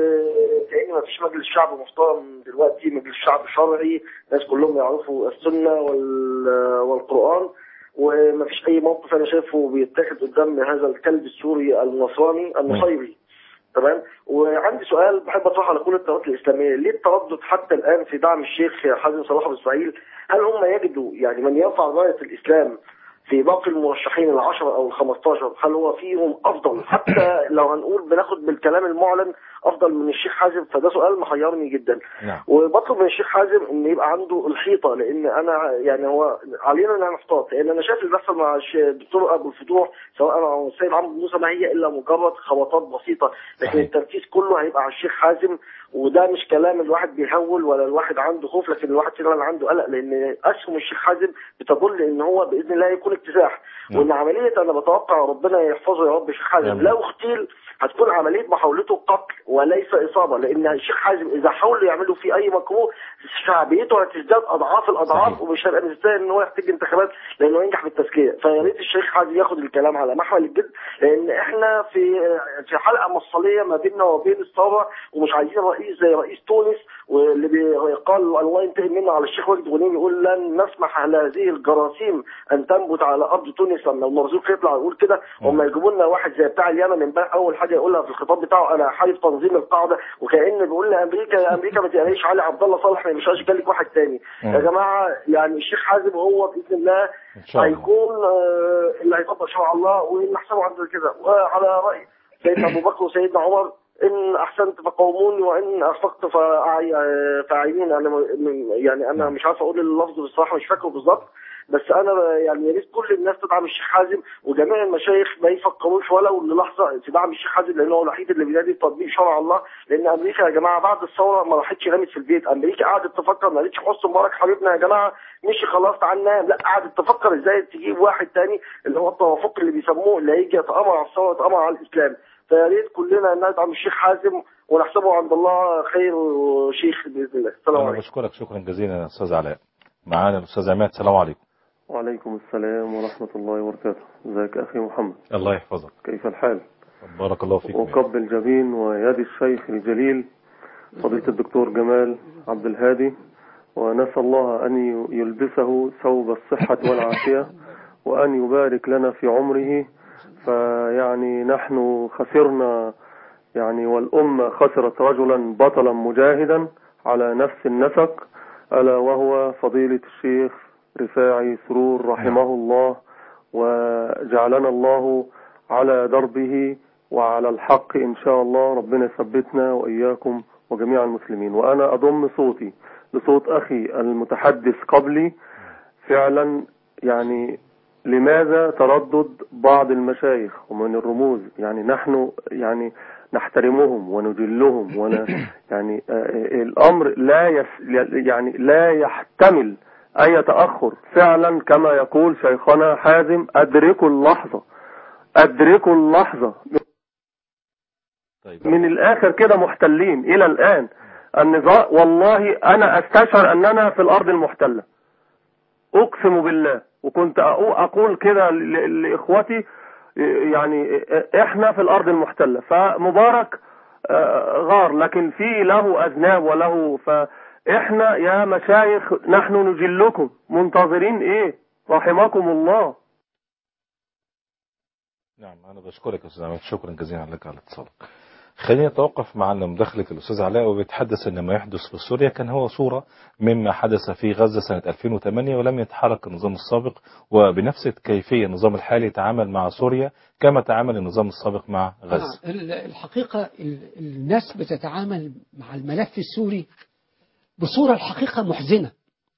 H: وكأن ما فيش مجلس شعب محترم دلوقتي مجلس شعب شرعي الناس كلهم يعرفوا السنة وال- والقرآن وما فيش أي موقف أنا شايفه بيتاخد قدام هذا الكلب السوري النصراني النصيري تمام وعندي سؤال بحب اطرحه على كل التيارات الاسلاميه ليه التردد حتى الان في دعم الشيخ حازم صلاح ابو اسماعيل هل هم يجدوا يعني من يرفع رايه الاسلام في باقي المرشحين العشرة أو الخمستاشر هل هو فيهم أفضل حتى لو هنقول بناخد بالكلام المعلن أفضل من الشيخ حازم فده سؤال محيرني جدا
A: نعم
H: وبطلب من الشيخ حازم ان يبقى عنده الحيطه لان انا يعني هو علينا ان نحتاط لان انا شايف اللي بيحصل مع الش- الدكتور ابو الفتوح سواء او السيد عمرو بن موسى ما هي الا مجرد خبطات بسيطه لكن
A: صحيح.
H: التركيز كله هيبقى على الشيخ حازم وده مش كلام الواحد بيهول ولا الواحد عنده خوف لكن الواحد فعلا عنده قلق لان اسهم الشيخ حازم بتدل ان هو باذن الله يكون اكتساح
A: نعم.
H: وان عمليه انا بتوقع ربنا يحفظه يا رب الشيخ حازم
A: آمين.
H: لو اغتيل هتكون عمليه محاولته قتل وليس اصابه لان الشيخ حازم اذا حاولوا يعملوا فيه اي مكروه شعبيته هتزداد اضعاف الاضعاف
A: صحيح.
H: ومش هيبقى مستاهل ان هو يحتاج انتخابات لانه ينجح في التزكيه فيا ريت الشيخ حازم ياخد الكلام على محمل الجد لان احنا في في حلقه مفصليه ما بيننا وبين الثوره ومش عايزين رئيس زي رئيس تونس واللي بي- قال الله ينتقم منه على الشيخ وجد غنيم يقول لن نسمح لهذه الجراثيم ان تنبت على ارض تونس لما المرزوق يطلع يقول كده هم يجيبوا لنا واحد زي بتاع اليمن امبارح اول حاجه يقولها في الخطاب بتاعه انا حارب تنظيم القاعده وكان بيقول لامريكا يا امريكا ما تقلقيش علي عبد الله صالح ما مش لك واحد تاني
A: مم.
H: يا جماعه يعني الشيخ حازم هو باذن الله
A: ان شاء الله
H: هيكون آه، اللي هيطبق شرع الله وان احسنوا عند كده وعلى راي سيدنا ابو بكر وسيدنا عمر ان احسنت فقوموني وان اشفقت فأعي- آه، فاعينين انا م- يعني انا مش عارف اقول اللفظ بصراحه مش فاكره بالظبط بس انا يعني يا ريت كل الناس تدعم الشيخ حازم وجميع المشايخ ما يفكروش ولو للحظه في دعم الشيخ حازم لان هو الوحيد اللي بينادي بتطبيق شرع الله لان امريكا يا جماعه بعد الثوره ما راحتش نامت في البيت امريكا قعدت تفكر ما قالتش حسن مبارك حبيبنا يا جماعه مشي خلاص تعال نام لا قعدت تفكر ازاي تجيب واحد تاني اللي هو التوافق اللي بيسموه اللي هيجي يتامر على الثوره يتامر على الاسلام فيا ريت كلنا ندعم الشيخ حازم ونحسبه عند الله خير شيخ باذن الله السلام
A: انا
H: عليكم
A: بشكرك شكرا جزيلا يا استاذ علاء معانا الاستاذ عماد السلام عليكم
I: وعليكم السلام ورحمة الله وبركاته ازيك أخي محمد
A: الله يحفظك
I: كيف الحال
A: بارك الله فيكم
I: أقبل جبين ويد الشيخ الجليل فضيلة الدكتور جمال عبد الهادي ونسأل الله أن يلبسه ثوب الصحة والعافية وأن يبارك لنا في عمره فيعني نحن خسرنا يعني والأمة خسرت رجلا بطلا مجاهدا على نفس النسق ألا وهو فضيلة الشيخ رفاعي سرور رحمه الله وجعلنا الله على دربه وعلى الحق إن شاء الله ربنا يثبتنا وإياكم وجميع المسلمين وأنا أضم صوتي لصوت أخي المتحدث قبلي فعلا يعني لماذا تردد بعض المشايخ ومن الرموز يعني نحن يعني نحترمهم ونجلهم ون يعني آه، الأمر لا يس يعني لا يحتمل أي تأخر فعلا كما يقول شيخنا حازم أدركوا اللحظة أدركوا اللحظة
A: طيب
I: من الآخر كده محتلين إلى الآن النظام والله أنا أستشعر أننا في الأرض المحتلة أقسم بالله وكنت أقو- أقول كده ل- لإخوتي يعني إحنا في الأرض المحتلة فمبارك آه، غار لكن في له أذناب وله فإحنا يا مشايخ نحن نجلكم منتظرين إيه رحمكم الله
A: نعم أنا بشكرك يا أستاذ عماد شكرا جزيلا لك على اتصالك خلينا نتوقف مع مداخلة الأستاذ علاء وبيتحدث أن ما يحدث في سوريا كان هو صورة مما حدث في غزة سنة 2008 ولم يتحرك النظام السابق وبنفس الكيفية النظام الحالي يتعامل مع سوريا كما تعامل النظام السابق مع غزة
B: آه، ال- الحقيقة ال- الناس بتتعامل مع الملف السوري بصورة الحقيقة محزنة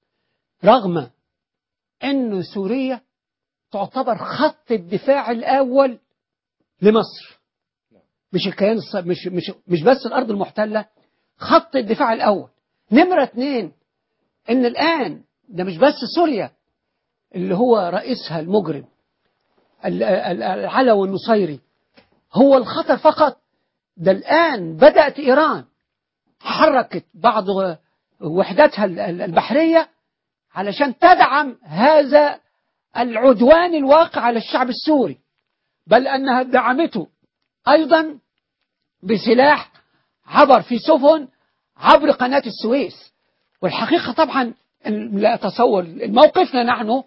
B: رغم أن سوريا تعتبر خط الدفاع الأول لمصر مش الكيان الص- مش مش مش بس الأرض المحتلة خط الدفاع الأول نمرة اتنين إن الآن ده مش بس سوريا اللي هو رئيسها المجرم ال- ال- العلوي النصيري هو الخطر فقط ده الآن بدأت إيران حركت بعض وحداتها ال- ال- البحرية علشان تدعم هذا العدوان الواقع على الشعب السوري بل أنها دعمته أيضا بسلاح عبر في سفن عبر قناة السويس والحقيقة طبعا لا أتصور موقفنا نحن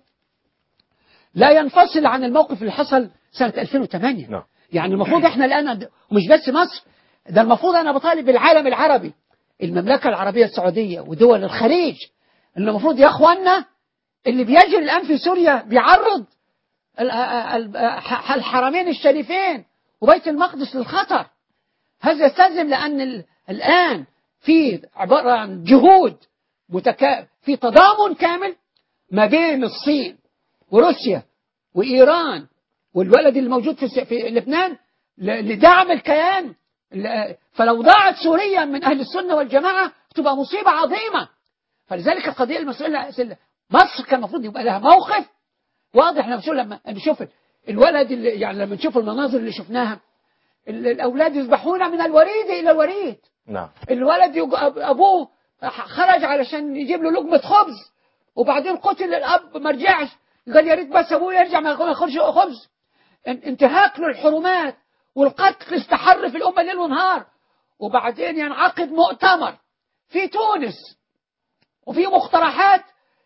B: لا ينفصل عن الموقف اللي حصل سنة 2008
A: نعم.
B: يعني المفروض احنا الآن ومش بس مصر ده المفروض أنا بطالب العالم العربي المملكة العربية السعودية ودول الخليج اللي المفروض يا اخوانا اللي بيجري الآن في سوريا بيعرض ال- ال- ال- الحرمين الشريفين وبيت المقدس للخطر هذا يستلزم لأن ال- الآن في عبارة عن جهود متكا... في تضامن كامل ما بين الصين وروسيا وإيران والولد الموجود في, س- في لبنان ل- لدعم الكيان ل- فلو ضاعت سوريا من أهل السنة والجماعة تبقى مصيبة عظيمة فلذلك القضية المسؤولة مصر كان المفروض يبقى لها موقف واضح لما نشوف لما نشوف الولد اللي يعني لما نشوف المناظر اللي شفناها ال- الأولاد يذبحون من الوريد إلى الوريد
A: نعم
B: الولد يج... أب- أبوه خرج علشان يجيب له لقمة خبز وبعدين قتل الأب ما رجعش قال يا ريت بس أبوه يرجع ما ياخدش خبز ان- انتهاك للحرمات والقتل استحر في الأمة ليل ونهار وبعدين ينعقد مؤتمر في تونس وفي مقترحات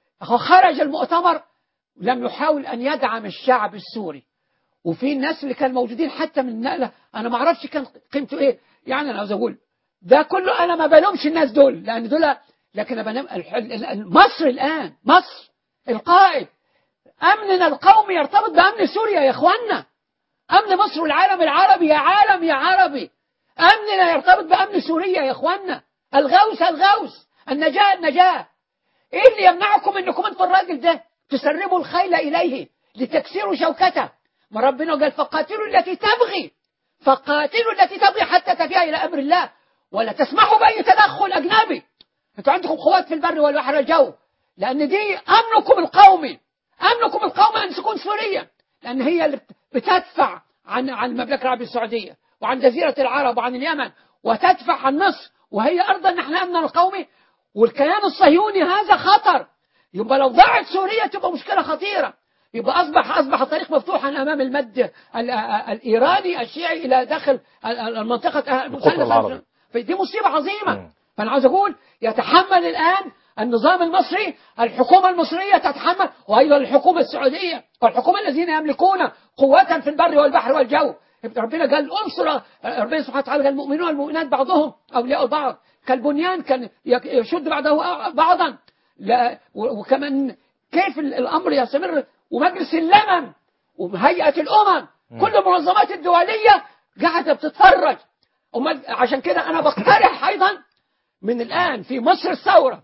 B: خرج المؤتمر لم يحاول أن يدعم الشعب السوري وفي الناس اللي كانوا موجودين حتى من النقلة أنا ما أعرفش كان قيمته إيه يعني أنا عاوز أقول ده كله أنا ما بلومش الناس دول لأن دول لكن أنا بنام الح- ال- مصر الآن مصر القائد أمننا القومي يرتبط بأمن سوريا يا إخوانا أمن مصر والعالم العربي يا عالم يا عربي أمننا يرتبط بأمن سوريا يا إخوانا الغوث الغوث النجاة النجاة إيه اللي يمنعكم أنكم أنتوا الراجل ده تسربوا الخيل إليه لتكسيروا شوكته ما ربنا قال فقاتلوا التي تبغي فقاتلوا التي تبغي حتى تفيها إلى أمر الله ولا تسمحوا بأي تدخل أجنبي أنتوا عندكم قوات في البر والبحر والجو لأن دي أمنكم القومي أمنكم القومي أن تكون سوريا لأن هي اللي بتدفع عن عن المملكة العربية السعودية وعن جزيرة العرب وعن اليمن وتدفع عن مصر وهي أرضا نحن أمننا القومي والكيان الصهيوني هذا خطر يبقى لو ضاعت سوريا تبقى مشكلة خطيرة يبقى أصبح أصبح الطريق مفتوحا أمام المد ال- ال- الإيراني الشيعي إلى داخل ال- ال- المنطقة المثلث
A: العربي.
B: فدي مصيبة عظيمة
A: مم.
B: فأنا عاوز أقول يتحمل الآن النظام المصري الحكومة المصرية تتحمل وأيضا الحكومة السعودية والحكومة الذين يملكون قوة في البر والبحر والجو ربنا قال انصر ربنا سبحانه وتعالى قال المؤمنون والمؤمنات بعضهم أولياء بعض كالبنيان كان يك- يشد بعضه بعضا لا و- وكمان كيف ال- الأمر يستمر ومجلس الأمم وهيئة الأمم كل المنظمات الدولية قاعدة بتتفرج أمال عشان كده أنا بقترح أيضا من الآن في مصر الثورة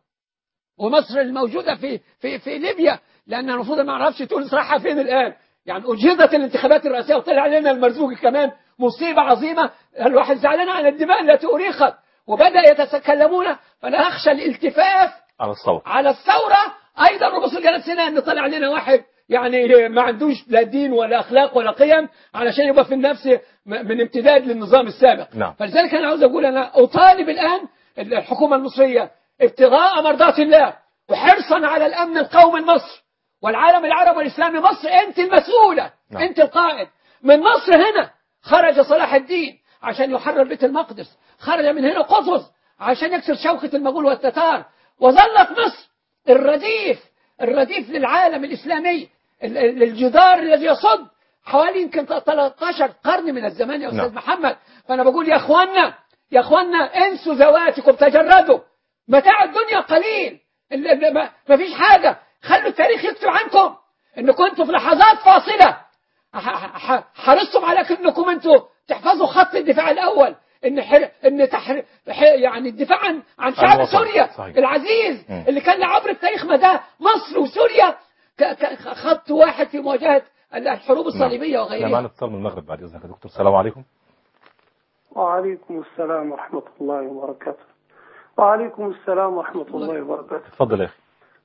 B: ومصر الموجودة في في في ليبيا لأن المفروض ما أعرفش تونس رايحة فين الآن يعني أجهضت الانتخابات الرئاسية وطلع لنا المرزوقي كمان مصيبة عظيمة الواحد زعلان على الدماء التي أريقت وبدأ يتكلمون فأنا أخشى الالتفاف
A: على الصوت
B: على الثورة ايضا رؤوس رجال سنة ان طلع لنا واحد يعني ما عندوش لا دين ولا اخلاق ولا قيم علشان يبقى في النفس م- من امتداد للنظام السابق
A: نعم.
B: فلذلك انا عاوز اقول انا اطالب الان الحكومه المصريه ابتغاء مرضات الله وحرصا على الامن القومي لمصر والعالم العربي والاسلامي مصر انت المسؤوله
A: نعم.
B: انت القائد من مصر هنا خرج صلاح الدين عشان يحرر بيت المقدس خرج من هنا قطز عشان يكسر شوكة المغول والتتار وظلت مصر الرديف الرديف للعالم الإسلامي ال- ال- الجدار الذي يصد حوالي يمكن 13 قرن من الزمان يا أستاذ
A: نعم.
B: محمد فأنا بقول يا أخوانا يا أخوانا انسوا ذواتكم تجردوا متاع الدنيا قليل ال- ال- ما ما فيش حاجة خلوا التاريخ يكتب عنكم ان كنتوا في لحظات فاصلة ح- ح- حرصتم على انكم انتوا تحفظوا خط الدفاع الاول ان حر... ان تحر... ح... يعني الدفاع عن عن شعب
A: الوطن.
B: سوريا
A: صحيح.
B: العزيز
A: مم.
B: اللي كان عبر التاريخ مداه مصر وسوريا ك... ك... خط واحد في مواجهة الحروب الصليبية
A: احنا معنا
B: وغيرها
A: اتصال من المغرب بعد اذنك يا دكتور السلام عليكم
J: وعليكم السلام ورحمة الله وبركاته وعليكم السلام ورحمة الله وبركاته
A: اتفضل يا اخي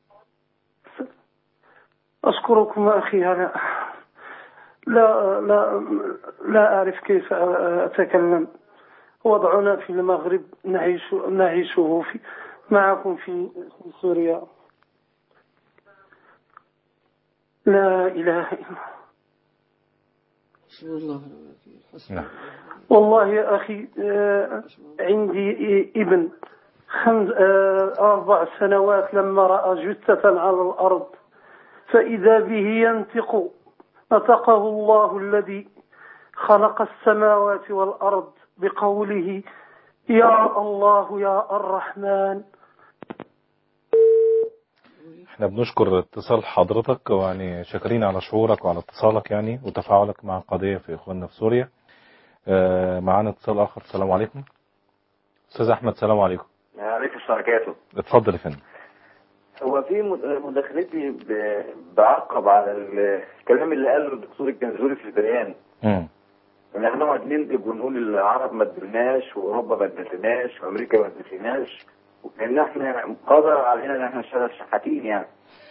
J: أشكركم أخي أنا لا لا لا أعرف كيف أتكلم وضعنا في المغرب نعيش نعيشه في معكم في في سوريا لا إله إلا الله
A: نعم
J: والله يا أخي آه، عندي ابن خمس آه، أربع سنوات لما رأى جثة على الأرض فإذا به ينطق نطقه الله الذي خلق السماوات والأرض بقوله يا الله يا الرحمن
A: احنا بنشكر اتصال حضرتك ويعني شاكرين على شعورك وعلى اتصالك يعني وتفاعلك مع القضية في اخواننا في سوريا آه، معانا اتصال اخر السلام عليكم استاذ احمد السلام عليكم
K: عليكم الشركات
A: اتفضل يا فندم
K: هو في مد- مداخلتي ب- بعقب على ال- الكلام اللي قاله الدكتور الجنزوري في البيان
A: مم.
K: ان احنا نقعد ننتج ونقول العرب ما ادلناش واوروبا ما ادلناش وامريكا ما ادلناش وان احنا قادر علينا ان احنا نشتغل شحاتين يعني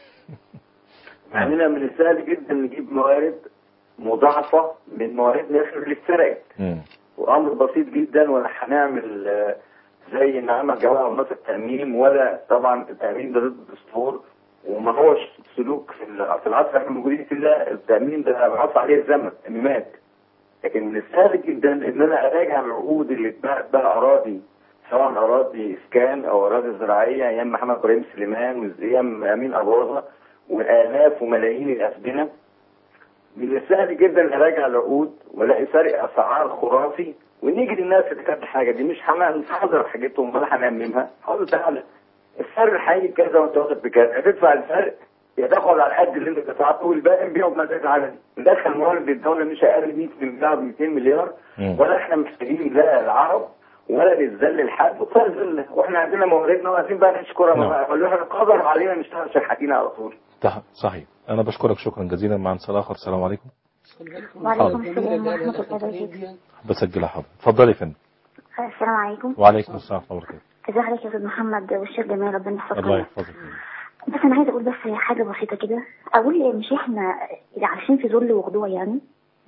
K: مع اننا من السهل جدا نجيب موارد مضاعفه من مواردنا احنا اللي اتسرقت
A: مم.
K: وامر بسيط جدا ولا هنعمل آه، زي ان عمل جماعه مناطق التامين ولا طبعا التامين ده ضد الدستور وما هوش سلوك في ال- في العصر اللي احنا موجودين فيه ده التامين ده عصى عليه الزمن انه مات لكن من السهل جدا ان انا اراجع العقود اللي اتباعت بقى اراضي سواء اراضي اسكان او اراضي زراعيه ايام محمد ابراهيم سليمان وايام امين اباظه والاف وملايين الافدنه من السهل جدا اراجع العقود والاقي فرق اسعار خرافي ونيجي للناس اللي كانت حاجه دي مش هن- مش هحضر حاجتهم ولا هنممها هقول له تعالى الفرق الحقيقي كذا وانت واخد بكذا هتدفع الفرق يا تاخد على قد اللي انت دفعته والباقي نبيعه بمزاج عالمي ندخل موارد الدوله مش اقل من 100 مليار 200 مليار
A: مم.
K: ولا احنا محتاجين لا العرب ولا نتذل لحد ولا ذله واحنا عندنا مواردنا وعايزين بقى نشكرها
A: نعم.
K: بقى ولا احنا قدر علينا نشتغل شحاتين على طول
A: صح- صحيح انا بشكرك شكرا جزيلا مع اتصال اخر السلام عليكم
L: وعليكم السلام ورحمة الله وبركاته
A: بسجلها حاضر اتفضلي يا فندم
L: السلام عليكم
A: وعليكم السلام ورحمه الله وبركاته
L: ازي حضرتك يا استاذ محمد والشيخ جمال ربنا يحفظك
A: الله يحفظك
L: بس انا عايزه اقول بس حاجه بسيطه كده اقول مش احنا اللي عايشين في ذل وخضوع يعني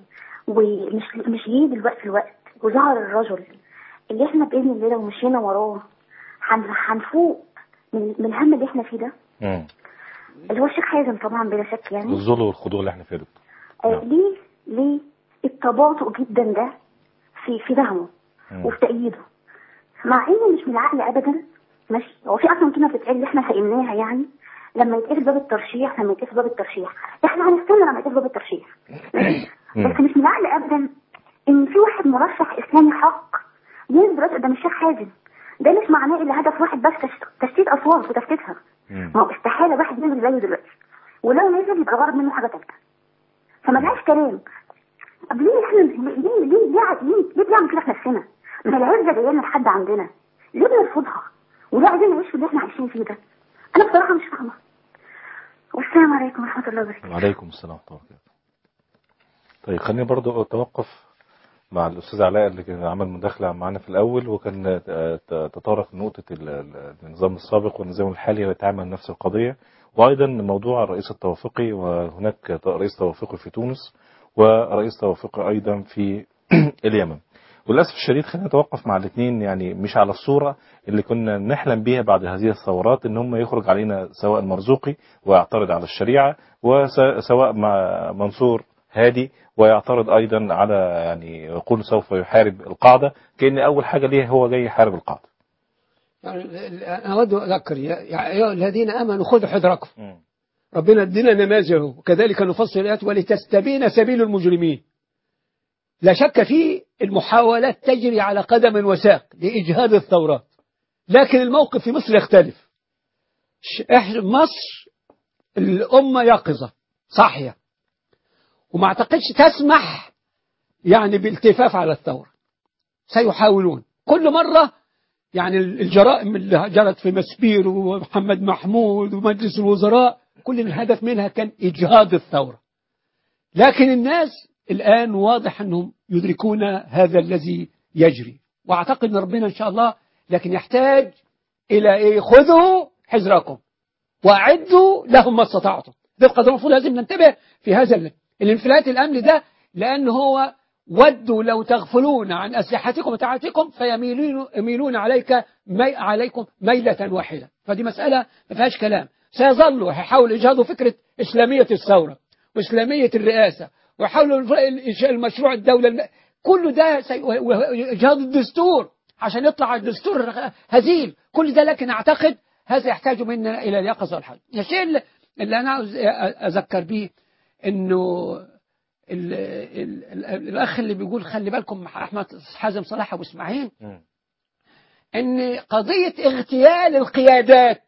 L: ومش مش جه دلوقتي الوقت وظهر الرجل اللي احنا باذن الله لو مشينا وراه هن- هنفوق من من الهم اللي احنا فيه ده
A: مم.
L: اللي هو الشيخ حازم طبعا بلا شك يعني
A: الذل والخضوع اللي احنا فيه ده
L: آه ليه ليه التباطؤ جدا ده في في دعمه
A: مم.
L: وفي تأييده مع انه مش من العقل ابدا ماشي هو في اصلا كلمه بتتقال اللي احنا فهمناها يعني لما يتقفل باب الترشيح لما يتقفل باب الترشيح احنا هنستنى لما يتقفل باب الترشيح ماشي؟ بس مش من العقل ابدا ان في واحد مرشح اسلامي حق ينزل دلوقتي قدام الشيخ حازم ده مش معناه الا هدف واحد بس تش- تشتيت اصوات وتفتيتها ما هو استحاله واحد ينزل زيه دلوقتي ولو نزل يبقى غرض منه حاجه ثالثه فما لهاش كلام طب ليه احنا ليه ليه ليه ليه, ع- ليه, ليه بنعمل كده في نفسنا؟ ما هي العزه جايه لنا لحد عندنا ليه بنرفضها؟ وليه عايزين نعيش في اللي احنا عايشين فيه ده؟ انا بصراحه مش فاهمه والسلام عليكم ورحمه الله وبركاته
A: وعليكم السلام ورحمه الله وبركاته طيب خليني برضو اتوقف مع الاستاذ علاء اللي كان عمل مداخله معانا في الاول وكان آه، ت- تطرق لنقطه ال- ال- النظام السابق والنظام الحالي ويتعامل نفس القضيه وأيضا موضوع الرئيس التوافقي وهناك رئيس توافقي في تونس ورئيس توافقي أيضا في اليمن وللأسف الشديد خلينا نتوقف مع الاثنين يعني مش على الصورة اللي كنا نحلم بيها بعد هذه الثورات ان هم يخرج علينا سواء مرزوقي ويعترض على الشريعة وسواء مع منصور هادي ويعترض ايضا على يعني يقول سوف يحارب القاعدة كأن اول حاجة ليه هو جاي يحارب القاعدة
B: يعني أنا أود أذكر يا يا أيها الذين آمنوا خذوا حذركم ربنا ادينا نماذجه وكذلك نفصل الآيات ولتستبين سبيل المجرمين لا شك في المحاولات تجري على قدم وساق لإجهاد الثورات لكن الموقف في مصر يختلف ش- إح- مصر الأمة يقظة صاحية وما اعتقدش تسمح يعني بالتفاف على الثورة سيحاولون كل مرة يعني الجرائم اللي جرت في مسبير ومحمد محمود ومجلس الوزراء كل الهدف منها كان إجهاض الثورة لكن الناس الآن واضح أنهم يدركون هذا الذي يجري وأعتقد أن ربنا إن شاء الله لكن يحتاج إلى إيه خذوا حذركم وأعدوا لهم ما استطعتم ده القدر المفروض لازم ننتبه في هذا ال- الانفلات الأمني ده لأن هو ودوا لو تغفلون عن أسلحتكم وتعاتكم فيميلون يميلون عليك مي عليكم ميلة واحدة فدي مسألة ما فيهاش كلام سيظلوا يحاولوا إجهاضوا فكرة إسلامية الثورة وإسلامية الرئاسة ويحاولوا الف- المشروع الدولة الم- كل ده سي- و- و- إجهاض الدستور عشان يطلع الدستور هزيل كل ده لكن أعتقد هذا يحتاج منا إلى اليقظة والحذر الشيء اللي- اللي أنا عاوز أذكر به إنه ال ال ال الأخ اللي بيقول خلي بالكم مع أحمد حازم صلاح أبو إسماعيل إن قضية اغتيال القيادات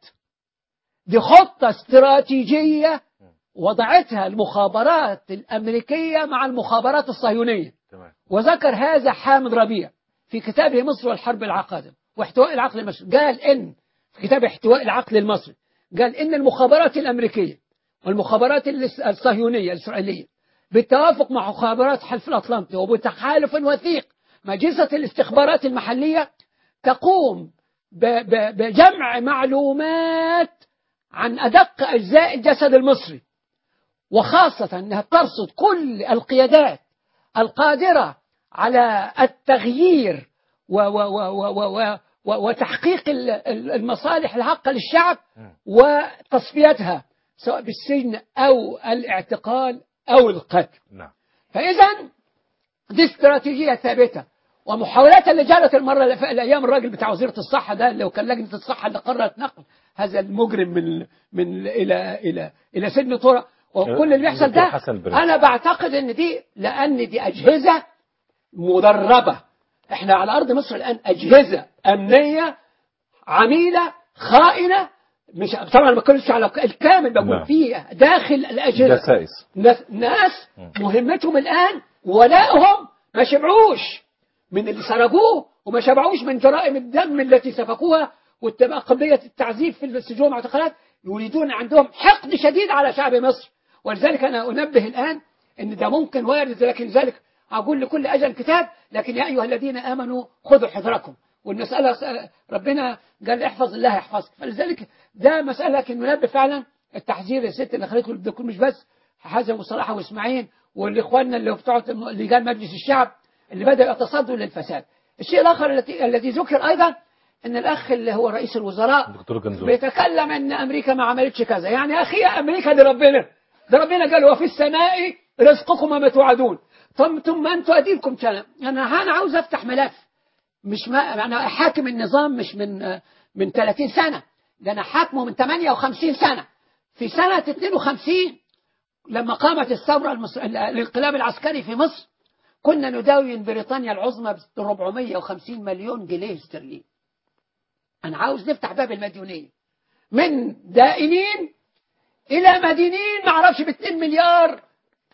B: دي خطة استراتيجية وضعتها المخابرات الأمريكية مع المخابرات الصهيونية وذكر هذا حامد ربيع في كتابه مصر والحرب العقادة واحتواء العقل المصري قال إن في كتاب احتواء العقل المصري قال إن المخابرات الأمريكية والمخابرات الصهيونية الإسرائيلية بالتوافق مع مخابرات حلف الأطلنطي وبتحالف وثيق مع جلسة الاستخبارات المحلية تقوم ب- ب- بجمع معلومات عن أدق أجزاء الجسد المصري وخاصة أنها ترصد كل القيادات القادرة على التغيير و و و و و و و وتحقيق ال- ال- المصالح الحقة للشعب وتصفيتها سواء بالسجن أو الاعتقال أو القتل
A: نعم
B: فإذا دي استراتيجية ثابتة ومحاولات اللي جرت المرة اللي في الأيام الراجل بتاع وزيرة الصحة ده اللي كان لجنة الصحة اللي قررت نقل هذا المجرم من من إلى إلى إلى سجن طرق وكل اللي بيحصل
A: دكتور
B: ده
A: حسن البرنس.
B: أنا بعتقد إن دي لأن دي أجهزة مدربة إحنا على أرض مصر الآن أجهزة أمنية عميلة خائنة مش طبعا ما بتكلمش على الكامل بقول
A: نعم.
B: فيه داخل الأجهزة
A: دسائس
B: ناس- ناس مهمتهم الآن ولائهم ما شبعوش من اللي سرقوه وما شبعوش من جرائم الدم التي سفكوها واتباع قضية التعذيب في السجون والاعتقالات يريدون عندهم حقد شديد على شعب مصر ولذلك أنا أنبه الآن أن ده ممكن وارد لكن ذلك أقول لكل أجل كتاب لكن يا أيها الذين آمنوا خذوا حذركم والمسألة س- ربنا قال احفظ الله يحفظك فلذلك ده مسألة لكن ننبه فعلا التحذير الست اللي خليته الدكتور مش بس حازم وصلاح واسماعيل والاخواننا اللي بتوع لجان مجلس الشعب اللي بدأوا يتصدوا للفساد الشيء الآخر الذي الذي ذكر أيضا أن الأخ اللي هو رئيس الوزراء
A: دكتور جنزور
B: بيتكلم ان امريكا ما عملتش كذا يعني يا اخي يا امريكا دي ربنا ده ربنا قال وفي السماء رزقكم وما توعدون ثم ثم انتم اديلكم كلام انا انا عاوز افتح ملف مش ما انا حاكم النظام مش من من 30 سنه ده انا حاكمه من 58 سنه في سنه 52 لما قامت الثوره المصر... الانقلاب العسكري في مصر كنا نداوين بريطانيا العظمى ب 450 مليون جنيه استرليني أنا عاوز نفتح باب المديونية من دائنين إلى مدينين ما أعرفش ب 2 مليار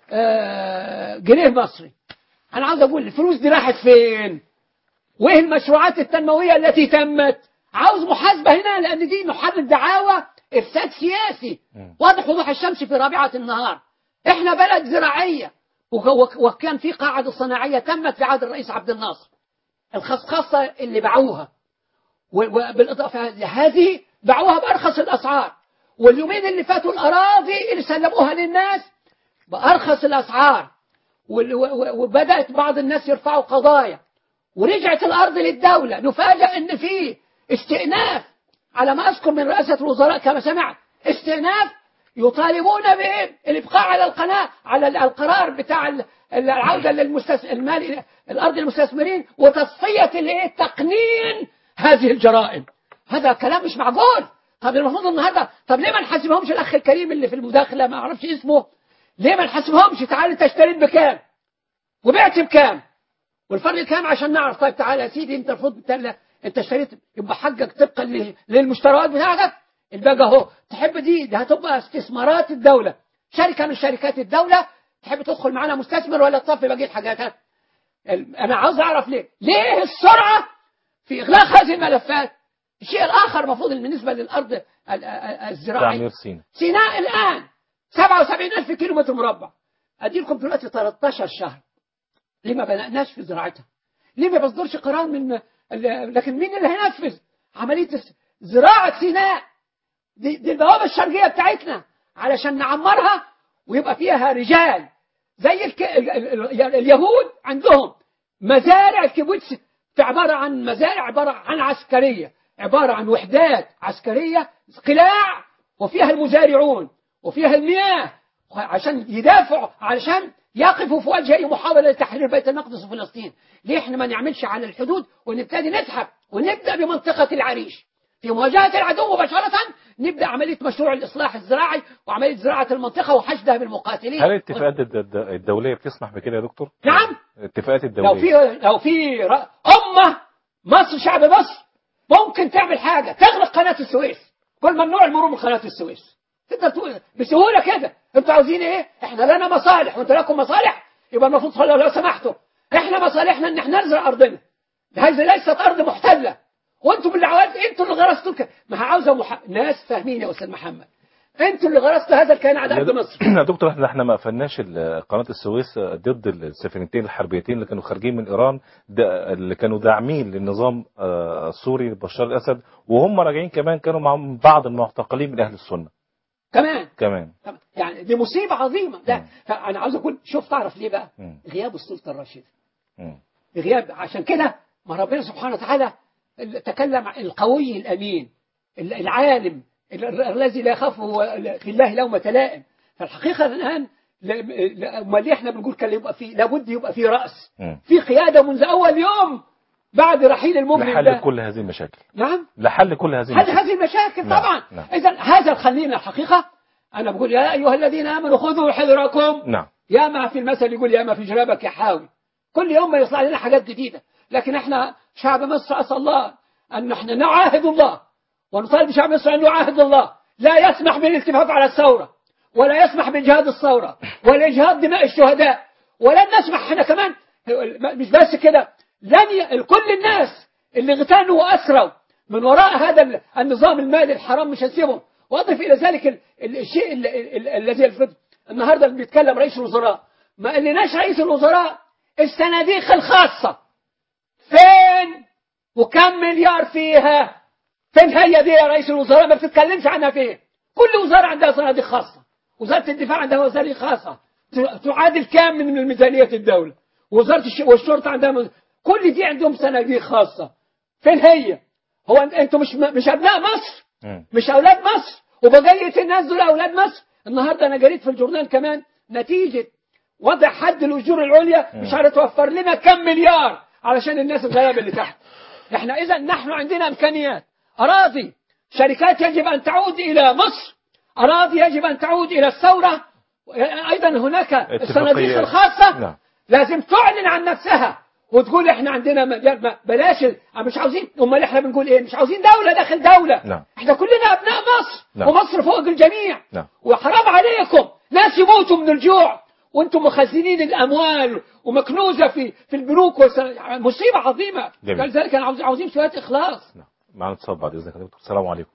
B: آه، جنيه مصري أنا عاوز أقول الفلوس دي راحت فين وإيه المشروعات التنموية التي تمت عاوز محاسبة هنا لأن دي محرك دعاوى إفساد سياسي واضح وضوح الشمس في رابعة النهار إحنا بلد زراعية وك- وك- وكان في قاعدة صناعية تمت في عهد الرئيس عبد الناصر الخصخصة اللي باعوها و- وبالإضافة هذه باعوها بأرخص الأسعار واليومين اللي فاتوا الأراضي اللي سلموها للناس بأرخص الأسعار وال- و- و- وبدأت بعض الناس يرفعوا قضايا ورجعت الأرض للدولة نفاجأ إن في استئناف على ما أذكر من رئاسة الوزراء كما سمعت استئناف يطالبون بالإبقاء على القناة على ال- القرار بتاع ال- العودة للمستس... المال الأرض المستثمرين وتصفية الإيه؟ تقنين هذه الجرائم هذا كلام مش معقول طب المفروض النهارده طب ليه ما نحاسبهمش الأخ الكريم اللي في المداخلة ما أعرفش اسمه ليه ما نحاسبهمش تعال أنت اشتريت بكام وبعت بكام والفرق كام عشان نعرف طيب تعالى يا سيدي انت المفروض انت انت اشتريت يبقى حقك طبقا ل- للمشتريات بتاعتك الباقي اهو تحب دي ده هتبقى استثمارات الدوله شركه من شركات الدوله تحب تدخل معانا مستثمر ولا تصفي بقيه حاجاتها ال- انا عاوز اعرف ليه ليه السرعه في اغلاق هذه الملفات الشيء الاخر المفروض بالنسبه للارض ال- ال- الزراعيه
A: تعمير سينا
B: سيناء الآن 77 ألف كيلو متر مربع أدي لكم دلوقتي 13 شهر ليه ما بدأناش في زراعتها ليه ما بصدرش قرار من ال- لكن مين اللي هينفذ عملية الس- زراعة سيناء دي, دي البوابة الشرقية بتاعتنا علشان نعمرها ويبقى فيها رجال زي الك... ال... ال... ال... اليهود عندهم مزارع الكيبوتس في عبارة عن مزارع عبارة عن عسكرية عبارة عن وحدات عسكرية قلاع وفيها المزارعون وفيها المياه عشان يدافعوا علشان يقفوا في وجه أي محاولة لتحرير بيت المقدس وفلسطين ليه احنا ما نعملش على الحدود ونبتدي نسحب ونبدأ بمنطقة العريش في مواجهة العدو مباشرة نبدأ عملية مشروع الإصلاح الزراعي وعملية زراعة المنطقة وحشدها بالمقاتلين
A: هل الاتفاقات الد- الد- الدولية بتسمح بكده يا دكتور؟
B: نعم
A: الاتفاقات
B: لو
A: الدولية
B: في لو في ر- أمة مصر شعب مصر ممكن تعمل حاجة تغلق قناة السويس كل ممنوع المرور من قناة السويس تقدر تقول بسهولة كده انتوا عاوزين ايه احنا لنا مصالح وانتوا لكم مصالح يبقى المفروض صلوا لو سمحتوا احنا مصالحنا ان احنا نزرع ارضنا هذه ليست ارض محتلة وانتم اللي عاوز انتوا اللي غرستوا الك... ما هي عاوزه مح... ناس فاهمين يا استاذ محمد انتوا اللي غرستوا هذا الكيان على ارض مصر
A: يا دكتور احنا احنا ما قفلناش ال- قناة السويس ضد السفينتين الحربيتين اللي كانوا خارجين من ايران دا- اللي كانوا داعمين للنظام آه، السوري بشار الاسد وهم راجعين كمان كانوا معهم بعض المعتقلين من اهل السنة
B: كمان
A: كمان
B: يعني دي مصيبة عظيمة لا فأنا عاوز أقول شوف تعرف ليه بقى
A: مم.
B: غياب السلطة الراشدة
A: مم.
B: غياب عشان كده ما ربنا سبحانه وتعالى تكلم عن القوي الأمين ال- العالم ال- ال- الذي لا يخاف هو في الله لومة لائم فالحقيقة الآن ل- ل- أمال ليه احنا بنقول كان يبقى في لابد يبقى في رأس
A: مم.
B: في قيادة منذ أول يوم بعد رحيل المجرم
A: لحل
B: ده
A: كل هذه المشاكل
B: نعم
A: لحل كل هذه
B: هذه
A: المشاكل
B: هذه المشاكل
A: نعم،
B: طبعا
A: نعم.
B: إذا هذا خلينا الحقيقة أنا بقول يا أيها الذين آمنوا خذوا حذركم
A: نعم
B: يا ما في المثل يقول يا ما في جرابك يا حاوي كل يوم ما يطلع لنا حاجات جديدة لكن احنا شعب مصر أسأل الله أن احنا نعاهد الله ونطالب شعب مصر أن يعاهد الله لا يسمح بالالتفاف على الثورة ولا يسمح بإجهاد الثورة ولا إجهاد دماء الشهداء ولن نسمح احنا كمان مش بس كده لن ي... كل الناس اللي اغتالوا وأسروا من وراء هذا ال- النظام المالي الحرام مش هنسيبهم واضف إلى ذلك ال- ال- الشيء ال- ال- ال- الذي يلفت النهاردة اللي بيتكلم رئيس الوزراء ما قالناش رئيس الوزراء الصناديق الخاصة فين وكم مليار فيها فين هي دي يا رئيس الوزراء ما بتتكلمش عنها فين كل وزارة عندها صناديق خاصة وزارة الدفاع عندها صناديق خاصة ت- تعادل كام من ميزانية الدولة وزارة الش... والشرطة عندها مز... كل دي عندهم صناديق خاصة فين هي هو أنت- انتوا مش مش ابناء مصر
A: مم.
B: مش اولاد مصر وبقية الناس دول اولاد مصر النهارده انا قريت في الجورنال كمان نتيجة وضع حد الاجور العليا مش عارف توفر لنا كم مليار علشان الناس الغلابه اللي تحت احنا اذا نحن عندنا امكانيات اراضي شركات يجب ان تعود الى مصر اراضي يجب ان تعود الى الثوره ايضا هناك الصناديق
A: اتفاقيات.
B: الخاصه
A: نعم
B: لازم تعلن عن نفسها وتقول احنا عندنا م- ما- بلاش ال- مش عاوزين امال احنا بنقول ايه مش عاوزين دوله داخل دوله
A: نعم
B: احنا كلنا ابناء مصر
A: نعم.
B: ومصر فوق الجميع
A: نعم
B: وحرام عليكم ناس يموتوا من الجوع وانتم مخزنين الاموال ومكنوزه في في البنوك وس- مصيبه عظيمه
A: جميل.
B: لذلك انا عاوز عاوزين شويه اخلاص
A: معنا اتصال بعد اذنك يا دكتور السلام عليكم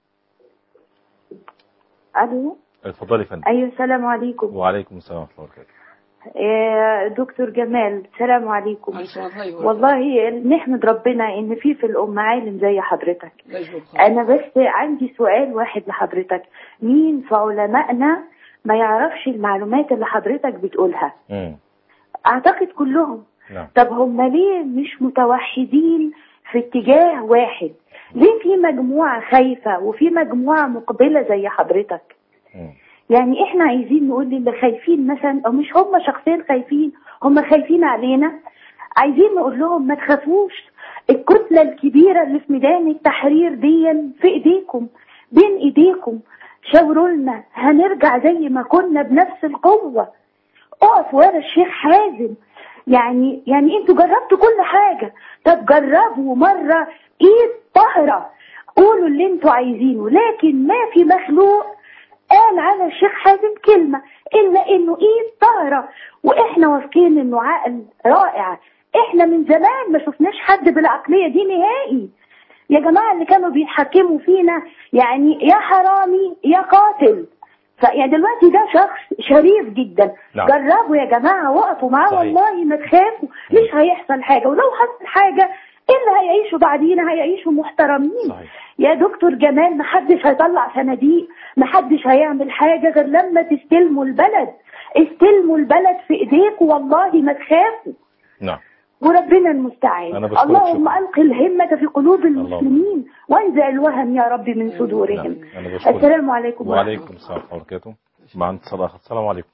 M: الو
A: اتفضلي يا فندم
M: ايوه السلام عليكم
A: وعليكم السلام ورحمه الله وبركاته
M: آه، دكتور جمال السلام عليكم والله نحمد ربنا ان في في الأمة عالم زي حضرتك انا بس عندي سؤال واحد لحضرتك مين في علمائنا ما يعرفش المعلومات اللي حضرتك بتقولها
A: مم.
M: اعتقد كلهم
A: نعم.
M: طب هم ليه مش متوحدين في اتجاه واحد ليه في مجموعة خايفة وفي مجموعة مقبلة زي حضرتك يعني احنا عايزين نقول للي خايفين مثلا او مش هم شخصيا خايفين هم خايفين علينا عايزين نقول لهم ما تخافوش الكتلة الكبيرة اللي في ميدان التحرير دي في ايديكم بين ايديكم شاوروا لنا هنرجع زي ما كنا بنفس القوة اقف ورا الشيخ حازم يعني يعني انتوا جربتوا كل حاجة طب جربوا مرة ايد طاهرة قولوا اللي انتوا عايزينه لكن ما في مخلوق قال على الشيخ حازم كلمة إلا إنه إيد طاهرة وإحنا واثقين إنه عقل رائع إحنا من زمان ما شفناش حد بالعقلية دي نهائي يا جماعة اللي كانوا بيتحكموا فينا يعني يا حرامي يا قاتل فيعني دلوقتي ده شخص شريف جدا
N: نعم.
M: جربوا يا جماعة وقفوا معاه
N: صحيح.
M: والله ما تخافوا مش هيحصل حاجة ولو حصل حاجة اللي هيعيشوا بعدينا هيعيشوا محترمين
N: صحيح.
M: يا دكتور جمال محدش هيطلع صناديق محدش هيعمل حاجة غير لما تستلموا البلد استلموا البلد في ايديكم والله ما تخافوا
A: نعم
M: وربنا المستعان
A: أنا بشكرك
M: اللهم
A: شكراً.
M: ألق الهمة في قلوب المسلمين وانزع الوهن يا رب من صدورهم
A: أنا بشكرك.
M: السلام عليكم ورحمة
A: وعليكم السلام ورحمة الله وبركاته مع اتصال آخر السلام عليكم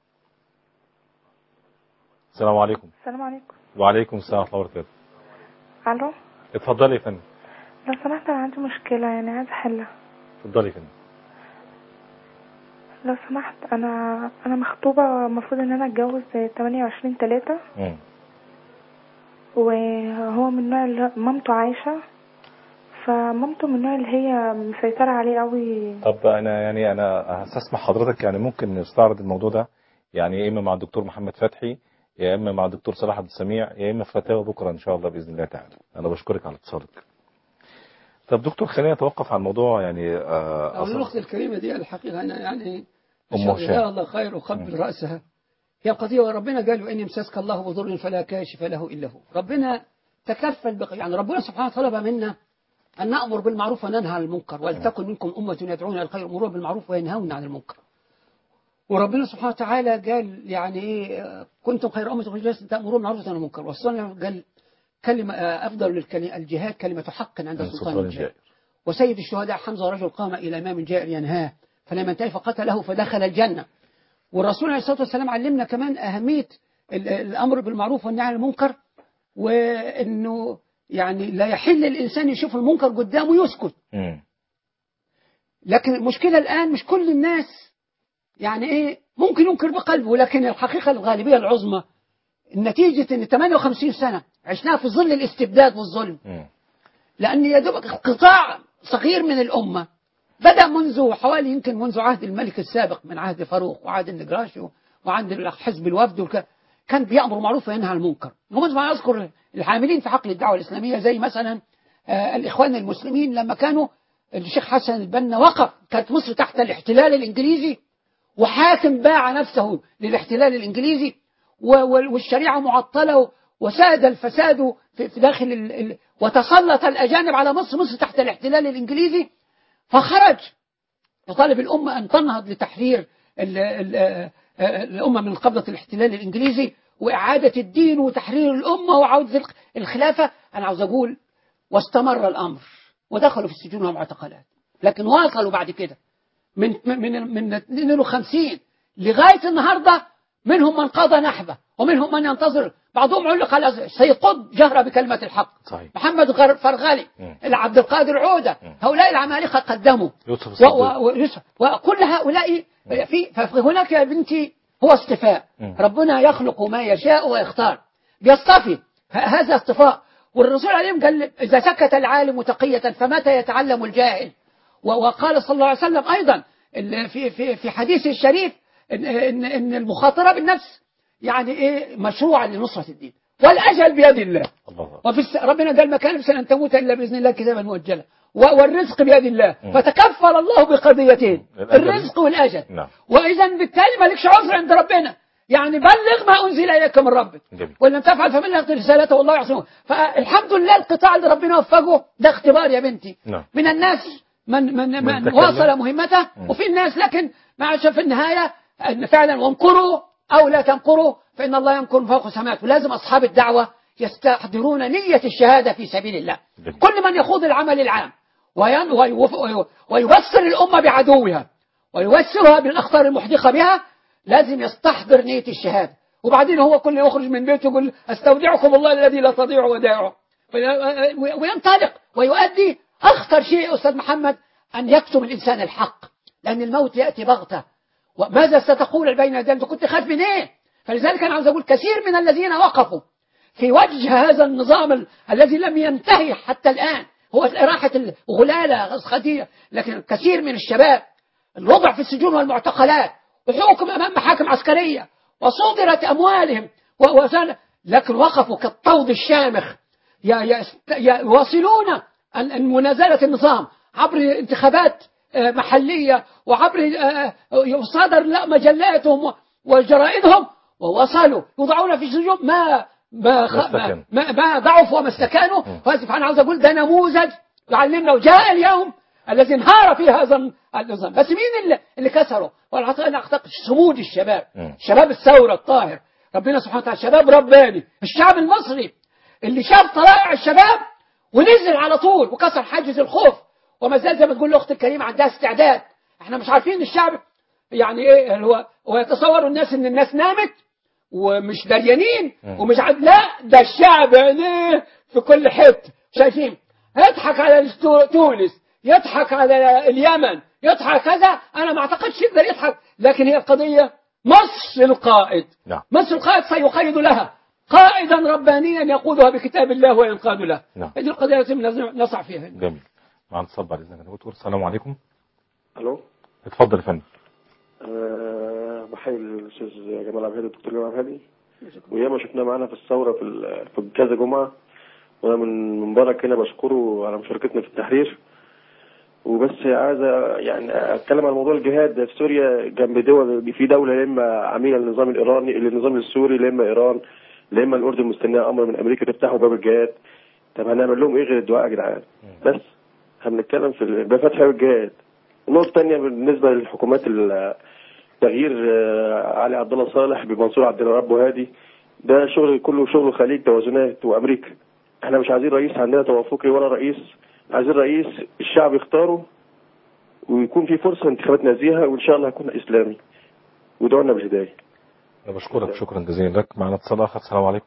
A: السلام عليكم
O: السلام عليكم
A: وعليكم السلام ورحمة الله وبركاته
O: الو
A: اتفضلي يا فندم
O: لو سمحت انا عندي مشكله يعني عايزه احلها
A: اتفضلي يا فندم
O: لو سمحت انا انا مخطوبه المفروض ان انا اتجوز 28 3
A: مم.
O: وهو من النوع اللي مامته عايشه فمامته من النوع اللي هي مسيطره عليه قوي
A: طب انا يعني انا هستسمح حضرتك يعني ممكن نستعرض الموضوع ده يعني يا اما مع الدكتور محمد فتحي يا اما مع الدكتور صلاح عبد السميع يا اما في فتاوى بكره ان شاء الله باذن الله تعالى انا بشكرك على اتصالك طب دكتور خلينا نتوقف على الموضوع يعني آه
B: أو
A: أصل-
B: الأخت الكريمة دي الحقيقة أنا يعني
A: أم
B: أشهد
A: هشام.
B: جزاها الله خير وقبل رأسها هي قضية وربنا قال وإن يمسسك الله بضر فلا كاشف له إلا هو ربنا تكفل بق... يعني ربنا سبحانه طلب منا أن نأمر بالمعروف وننهى عن المنكر ولتكن منكم أمة يدعون إلى الخير يأمرون بالمعروف وينهون عن المنكر وربنا سبحانه وتعالى قال يعني إيه آه، كنتم خير أمة أخرجت للناس تأمرون بالمعروف وتنهون عن المنكر والصنع قال كلمة آه، أفضل للكلمة الجهاد كلمة حق عند
A: عن
B: سلطان
A: سلطان
B: الجائر
A: الجائر.
B: وسيد الشهداء حمزة رجل قام إلى إمام جائر ينهاه فلما انتهى فقتله فدخل الجنة والرسول عليه الصلاة والسلام علمنا كمان أهمية ال- الأمر بالمعروف والنهي عن المنكر وإنه يعني لا يحل الإنسان يشوف المنكر قدامه يسكت
A: مم.
B: لكن المشكلة الآن مش كل الناس يعني إيه ممكن ينكر بقلبه لكن الحقيقة الغالبية العظمى نتيجة إن 58 سنة عشناها في ظل الاستبداد والظلم
A: مم.
B: لأن يا دوبك قطاع صغير من الأمة بدأ منذ حوالي يمكن منذ عهد الملك السابق من عهد فاروق وعهد النجراشي وعند حزب الوفد والك... كان بيأمر معروف وينهى عن المنكر ومنذ ما أذكر العاملين في حقل الدعوة الإسلامية زي مثلا آه الإخوان المسلمين لما كانوا الشيخ حسن البنا وقف كانت مصر تحت الاحتلال الإنجليزي وحاكم باع نفسه للاحتلال الإنجليزي و- و- والشريعة معطلة وساد الفساد في في داخل ال... ال... وتسلط الأجانب على مصر مصر تحت الاحتلال الإنجليزي فخرج يطالب الأمة أن تنهض لتحرير ال... ال... آه، آه، الأمة من قبضة الاحتلال الإنجليزي وإعادة الدين وتحرير الأمة وعودة الخ- الخلافة أنا عاوز أقول واستمر الأمر ودخلوا في السجون والمعتقلات لكن واصلوا بعد كده من من من 52 لغايه النهارده منهم من قضى نحبه ومنهم من ينتظر بعضهم علق على سيد قطب جهر بكلمه الحق
A: صحيح
B: محمد غر- فرغلي عبد القادر عوده هؤلاء العمالقه قدموا
A: يوسف
B: و-
A: الصديق
B: و- ويوسف وكل هؤلاء في فهناك يا بنتي هو اصطفاء
A: مم.
B: ربنا يخلق ما يشاء ويختار بيصطفي ه- هذا اصطفاء والرسول عليهم قال إذا سكت العالم تقية فمتى يتعلم الجاهل و- وقال صلى الله عليه وسلم أيضا ال- في في في حديثه الشريف إن, إن, إن المخاطرة بالنفس يعني إيه مشروعا لنصرة الدين والأجل بيد الله
A: الله
B: وفي الس... ربنا قال ما كان نفسا أن تموت إلا بإذن الله كتابا مؤجلا و- والرزق بيد الله
A: مم.
B: فتكفل الله بقضيتين
A: الأجل.
B: الرزق والأجل
A: نعم
B: وإذا بالتالي مالكش عذر عند ربنا يعني بلغ ما أنزل إليك من ربك
A: جميل.
B: وإن لم تفعل فمن لم يقتل رسالته والله يعصمه فالحمد لله القطاع اللي ربنا وفقه ده اختبار يا بنتي
A: نعم
B: من الناس من من من,
A: تكلم.
B: واصل مهمته وفي الناس لكن مع في النهاية أن فعلا وانقروا أو لا تنقروا فإن الله ينقر من فوق السماوات ولازم أصحاب الدعوة يستحضرون نية الشهادة في سبيل الله كل من يخوض العمل العام وين- ويوف- وي- ويبصر الأمة بعدوها ويبصرها بالأخطار المحدقة بها لازم يستحضر نية الشهادة وبعدين هو كل يخرج من بيته يقول استودعكم الله الذي لا تضيع ودائعه في- وينطلق ويؤدي أخطر شيء أستاذ محمد أن يكتم الإنسان الحق لأن الموت يأتي بغتة وماذا ستقول بين يدي أنت كنت خاف من إيه فلذلك أنا عاوز أقول كثير من الذين وقفوا في وجه هذا النظام ال- الذي لم ينتهي حتى الآن هو راحة الغلالة خدية لكن كثير من الشباب الوضع في السجون والمعتقلات وحكم أمام محاكم عسكرية وصدرت أموالهم و- وسال- لكن وقفوا كالطود الشامخ ي- يست- ي- يواصلون ال- ال- منازلة النظام عبر انتخابات آه، محلية وعبر آه، آه، صدر لا مجلاتهم و- وجرائدهم ووصلوا يوضعون في السجون ما ما خ-
A: ما
B: ما,
A: استكانوا.
B: ما, ما ضعفوا وما استكانوا فاسف انا عاوز اقول ده نموذج يعلمنا وجاء اليوم الذي انهار فيه هذا النظام بس مين اللي, اللي كسره ولا انا اعتقد صمود الشباب شباب الثوره الطاهر ربنا سبحانه وتعالى شباب رباني الشعب المصري اللي شاف طلائع الشباب ونزل على طول وكسر حاجز الخوف وما زال زي ما تقول الاخت الكريمه عندها استعداد احنا مش عارفين الشعب يعني ايه يعني هو ويتصور الناس ان الناس نامت ومش دريانين ومش عاد لا ده الشعب عينيه في كل حته شايفين يضحك على الستو- تونس يضحك على اليمن يضحك كذا انا ما اعتقدش يقدر يضحك لكن هي القضيه مصر القائد
A: نعم
B: مصر القائد سيقيد لها قائدا ربانيا يقودها بكتاب الله وينقاد له
A: نعم.
B: هذه القضيه لازم نصع فيها
A: جميل مع اتصال بعد اذنك يا دكتور السلام عليكم
N: الو
A: اتفضل يا فندم
N: أه بحيي الاستاذ جمال عبد الهادي الدكتور جمال عبد الهادي وياما شفناه معانا في الثوره في ال- في كذا جمعه وانا من من بره هنا بشكره على مشاركتنا في التحرير وبس عايز أ- يعني اتكلم عن موضوع الجهاد في سوريا جنب دول في دوله لا اما عميله للنظام الايراني للنظام السوري لا اما ايران لا اما الاردن مستنيه امر من امريكا تفتحوا باب الجهاد طب هنعمل لهم ايه غير الدعاء يا جدعان بس هنتكلم في ال- بفتح باب الجهاد النقطه الثانيه بالنسبه للحكومات ال- تغيير آه، علي عبد الله صالح بمنصور عبد الرب هادي ده شغل كله شغل خليج توازنات وامريكا احنا مش عايزين رئيس عندنا توافقي ولا رئيس عايزين رئيس الشعب يختاره ويكون في فرصه انتخابات نزيهه وان شاء الله هيكون اسلامي ودعوا لنا بالهدايه
A: انا بشكرك شكرا جزيلا لك معنا اتصال اخر السلام عليكم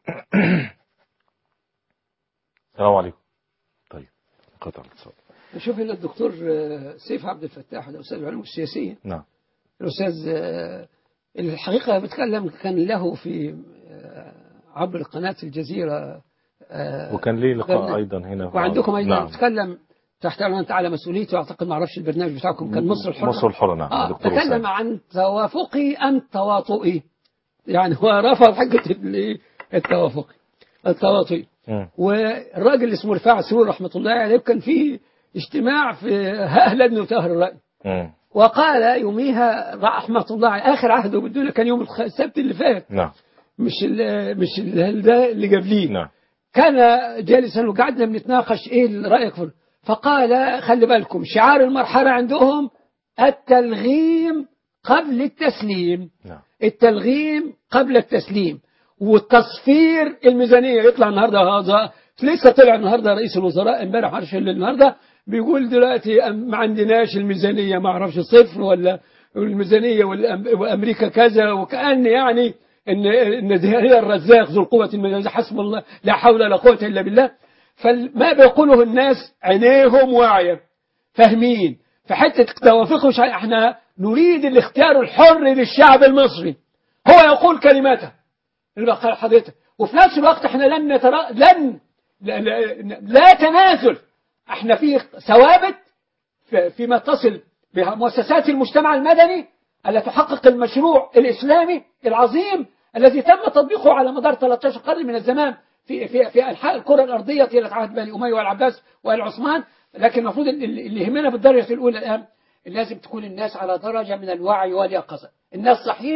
A: السلام عليكم طيب قطع الاتصال
B: نشوف هنا الدكتور آه، سيف عبد الفتاح ده استاذ العلوم السياسيه
A: نعم
B: الأستاذ آه، الحقيقة بتكلم كان له في آه، عبر قناة الجزيرة آه،
A: وكان ليه لقاء
B: برنامج.
A: ايضا هنا في-
B: وعندكم أيضا
A: نعم
B: تكلم تحت عنوان تعالى مسؤوليته أعتقد ما أعرفش البرنامج بتاعكم كان مصر الحرة
A: مصر الحرة نعم
B: آه
A: دكتور
B: تكلم
A: وسام.
B: عن توافقي أم تواطئي يعني هو رفض حقة ال- التوافقي التواطئي
A: مم.
B: والراجل اللي اسمه رفاع سرور رحمة الله عليه كان في اجتماع في أهل وتهر الرأي
A: مم.
B: وقال يوميها رحمة الله عليه آخر عهده بالدنيا كان يوم الخ- السبت اللي فات
A: نعم
B: مش ال مش ال ده اللي قبليه
A: نعم
B: كان جالسا وقعدنا بنتناقش ايه رايك في فقال خلي بالكم شعار المرحله عندهم التلغيم قبل التسليم
A: نعم.
B: التلغيم قبل التسليم والتصفير الميزانيه يطلع النهارده هذا لسه طلع النهارده رئيس الوزراء امبارح عارف اللي النهارده بيقول دلوقتي أم- ما عندناش الميزانيه ما اعرفش صفر ولا الميزانيه والأم- وامريكا كذا وكان يعني ان ان هي الرزاق ذو القوه المتنازع حسب الله لا حول ولا قوه الا بالله فما بيقوله الناس عينيهم واعيه فاهمين فحته توافقه مش احنا نريد الاختيار الحر للشعب المصري هو يقول كلماته اللي بقى حضرتك وفي نفس الوقت احنا لن نترا... لن لا, لا, لا تنازل احنا في ثوابت في- فيما تصل بمؤسسات المجتمع المدني التي تحقق المشروع الإسلامي العظيم الذي تم تطبيقه على مدار 13 قرن من الزمان في في في انحاء الكره الارضيه طيله عهد بني اميه والعباس وال عثمان لكن المفروض ال- ال- اللي يهمنا بالدرجه الاولى الان لازم تكون الناس على درجه من الوعي واليقظه الناس صحيين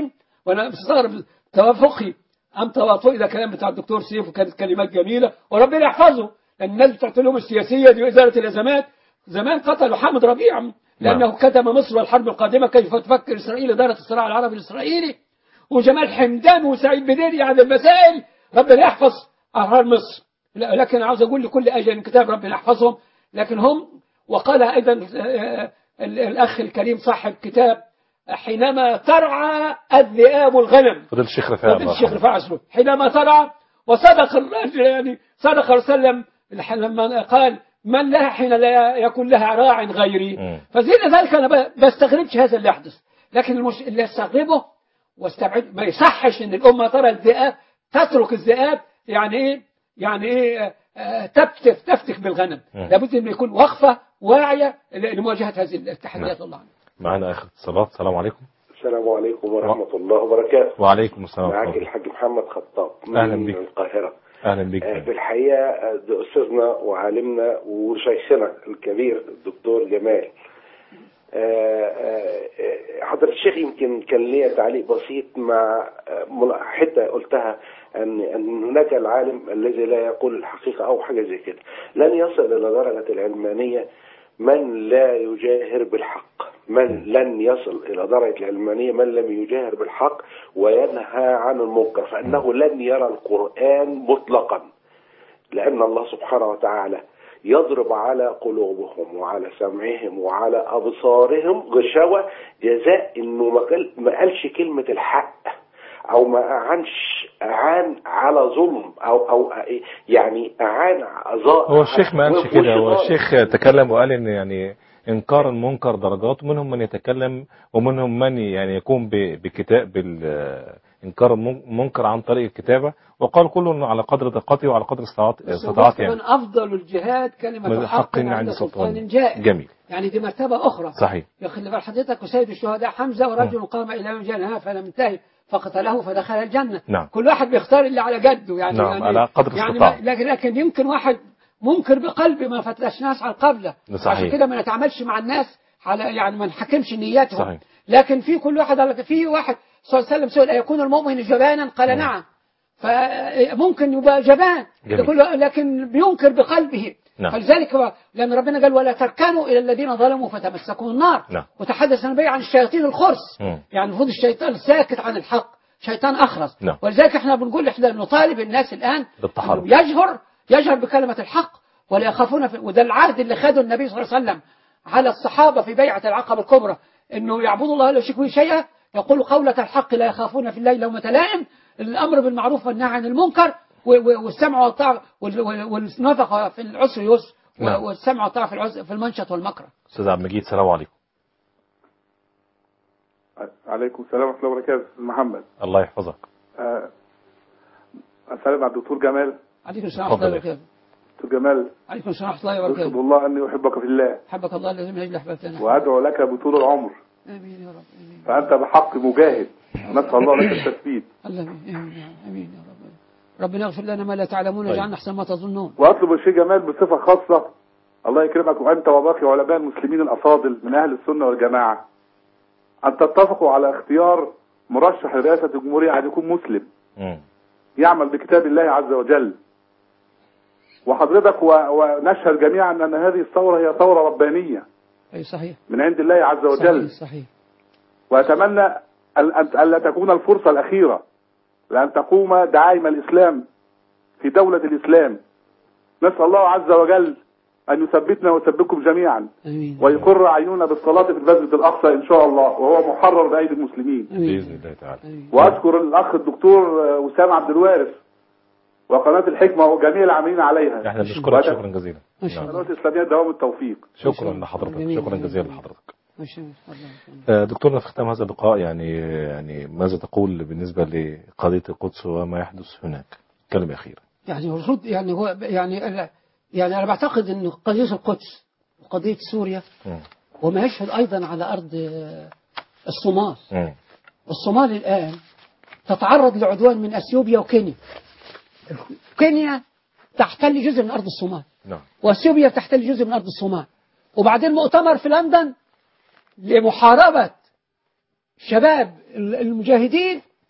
B: وانا مستغرب توافقي ام تواطؤي ده كلام بتاع الدكتور سيف وكانت كلمات جميله وربنا يحفظه لان الناس بتاعت لهم السياسيه دي وازاله الازمات زمان قتلوا حامد ربيع لانه كتم مصر والحرب القادمه كيف تفكر اسرائيل اداره الصراع العربي الاسرائيلي وجمال حمدان وسعيد بديري عن المسائل ربنا يحفظ اهرار مصر لا- لكن عاوز اقول لكل اجل كتاب ربنا يحفظهم لكن هم وقال ايضا آه، ال- الاخ الكريم صاحب كتاب حينما ترعى الذئاب الغنم
A: فضل الشيخ رفاعي
B: فضل
A: الله
B: الشيخ
A: يرحمه.
B: رفاعي عسلو حينما ترعى وصدق الرجل يعني صدق وسلم لما قال من لها حين لا يكون لها راع غيري فزي ذلك انا ب- بستغربش هذا اللي يحدث لكن المش... اللي استغربه واستبعد ما يصحش ان الامه ترى الذئاب تترك الذئاب يعني ايه يعني ايه آه، تفتف تفتك بالغنم
A: مم.
B: لابد ان يكون وقفه واعيه ل- لمواجهه هذه التحديات الله
A: معنا اخر اتصالات السلام عليكم
P: السلام عليكم ورحمة الله وبركاته
A: وعليكم السلام
P: معك
A: ورحمة الله.
P: الحاج محمد خطاب
A: أهلا
P: من
A: بك.
P: القاهرة
A: اهلا بك
P: آه، في الحقيقة آه، ده أستاذنا وعالمنا وشيخنا الكبير الدكتور جمال آه، آه، آه، حضرة الشيخ يمكن كان ليا تعليق بسيط مع آه، ملا- حتة قلتها أن أن هناك العالم الذي لا يقول الحقيقة أو حاجة زي كده لن يصل إلى درجة العلمانية من لا يجاهر بالحق من لن يصل إلى درجة العلمانية من لم يجاهر بالحق وينهى عن المنكر فإنه لن يرى القرآن مطلقا لأن الله سبحانه وتعالى يضرب على قلوبهم وعلى سمعهم وعلى أبصارهم غشاوة جزاء إنه ما قال- ما قالش كلمة الحق أو ما أعانش أعان على ظلم أو أو يعني أعان ظالم
A: هو الشيخ ما قالش كده هو الشيخ تكلم وقال ان يعني انكار المنكر درجات ومنهم من يتكلم ومنهم من يعني يقوم ب- بكتاب انكار المنكر عن طريق الكتابه وقال كله على قدر طاقته وعلى قدر استطاعت-
B: بس
A: استطاعته
B: من
A: يعني
B: أفضل الجهاد كلمة
A: من
B: الحق
A: حق
B: عند سلطان جائر
A: جميل
B: يعني دي مرتبة أخرى
A: صحيح
B: يخلي بال حضرتك وسيد الشهداء حمزة ورجل قام إلى يوم جهنم فلم ينتهي فقتله فدخل الجنة
A: نعم
B: كل واحد بيختار اللي على جده يعني
A: نعم،
B: يعني
A: على قدر
B: يعني
A: استطاعته.
B: ما لكن لكن يمكن واحد منكر بقلبه ما فتشناش على القبلة
A: ده صحيح.
B: عشان كده ما نتعاملش مع الناس على يعني ما نحكمش نياتهم
A: صحيح.
B: لكن في كل واحد على في واحد صلى الله عليه وسلم سئل أيكون المؤمن جبانا قال نعم فممكن يبقى جبان
A: جميل.
B: يقول- لكن بينكر بقلبه
A: نعم.
B: فلذلك هو- لأن ربنا قال ولا تركنوا إلى الذين ظلموا فتمسكوا النار
A: نعم
B: وتحدث النبي عن الشياطين الخرس
A: مم.
B: يعني المفروض الشيطان ساكت عن الحق شيطان أخرس
A: نعم.
B: ولذلك احنا بنقول احنا نطالب الناس الآن
A: بالتحرك
B: إنه يجهر يجهر بكلمة الحق ولا يخافون في وده العهد اللي خده النبي صلى الله عليه وسلم على الصحابة في بيعة العقبة الكبرى انه يعبدوا الله لا يشركوا به شيئا يقول قولة الحق لا يخافون في الليل لومة لائم الأمر بالمعروف والنهي عن المنكر و- و- والسمع والطاعة وال- وال- والنفقة في العسر يسر و-
A: نعم.
B: والسمع والطاعة في العسر في المنشط والمكره
A: استاذ عبد المجيد السلام عليكم
Q: عليكم السلام ورحمة الله وبركاته أستاذ محمد
A: الله يحفظك
Q: آه، أسلم على الدكتور جمال
B: عليكم السلام ورحمة الله وبركاته
Q: دكتور جمال
B: عليكم السلام ورحمة الله
Q: أشهد
B: وبركاته
Q: الله أني أحبك في الله
B: حبك الله الذي من أجل أحببتنا
Q: وأدعو لك بطول العمر
B: آمين يا رب
Q: فأنت بحق مجاهد نسأل الله لك التثبيت
B: الله آمين آمين آمين يا رب ربنا يغفر لنا ما لا تعلمون
Q: طيب.
B: ويجعلنا أحسن ما تظنون
Q: وأطلب الشيخ جمال بصفة خاصة الله يكرمك وأنت وباقي علماء المسلمين الأفاضل من أهل السنة والجماعة أن تتفقوا على اختيار مرشح لرئاسة الجمهورية أن يكون مسلم
A: مم.
Q: يعمل بكتاب الله عز وجل وحضرتك و... ونشهد جميعا أن هذه الثورة هي ثورة ربانية
B: أي صحيح
Q: من عند الله عز وجل
B: صحيح صحيح
Q: وأتمنى أن أن- أن لا تكون الفرصة الأخيرة لأن تقوم دعائم الإسلام في دولة الإسلام نسأل الله عز وجل أن يثبتنا ويثبتكم جميعا
B: آمين
Q: ويقر أعيننا بالصلاة في المسجد الأقصى إن شاء الله وهو محرر بأيدي المسلمين
A: باذن الله تعالى
Q: وأشكر الأخ الدكتور وسام عبد الوارث وقناة الحكمة وجميع العاملين عليها
A: احنا بنشكرك شكرا جزيلا نعم.
Q: القناة الإسلامية دوام التوفيق
A: شكرا لحضرتك شكرا جزيلا لحضرتك
B: ما شاء الله
A: آه، دكتورنا في ختام هذا اللقاء يعني يعني ماذا تقول بالنسبة لقضية القدس وما يحدث هناك كلمة أخيرة
B: يعني المفروض يعني هو يعني أنا- يعني أنا بعتقد أن قضية القدس وقضية سوريا
A: مم.
B: وما يشهد أيضا على أرض آه، الصومال
A: مم.
B: الصومال الآن تتعرض لعدوان من أثيوبيا وكينيا كينيا تحتل جزء من أرض الصومال
A: نعم
B: واثيوبيا تحتل جزء من أرض الصومال وبعدين مؤتمر في لندن لمحاربة شباب المجاهدين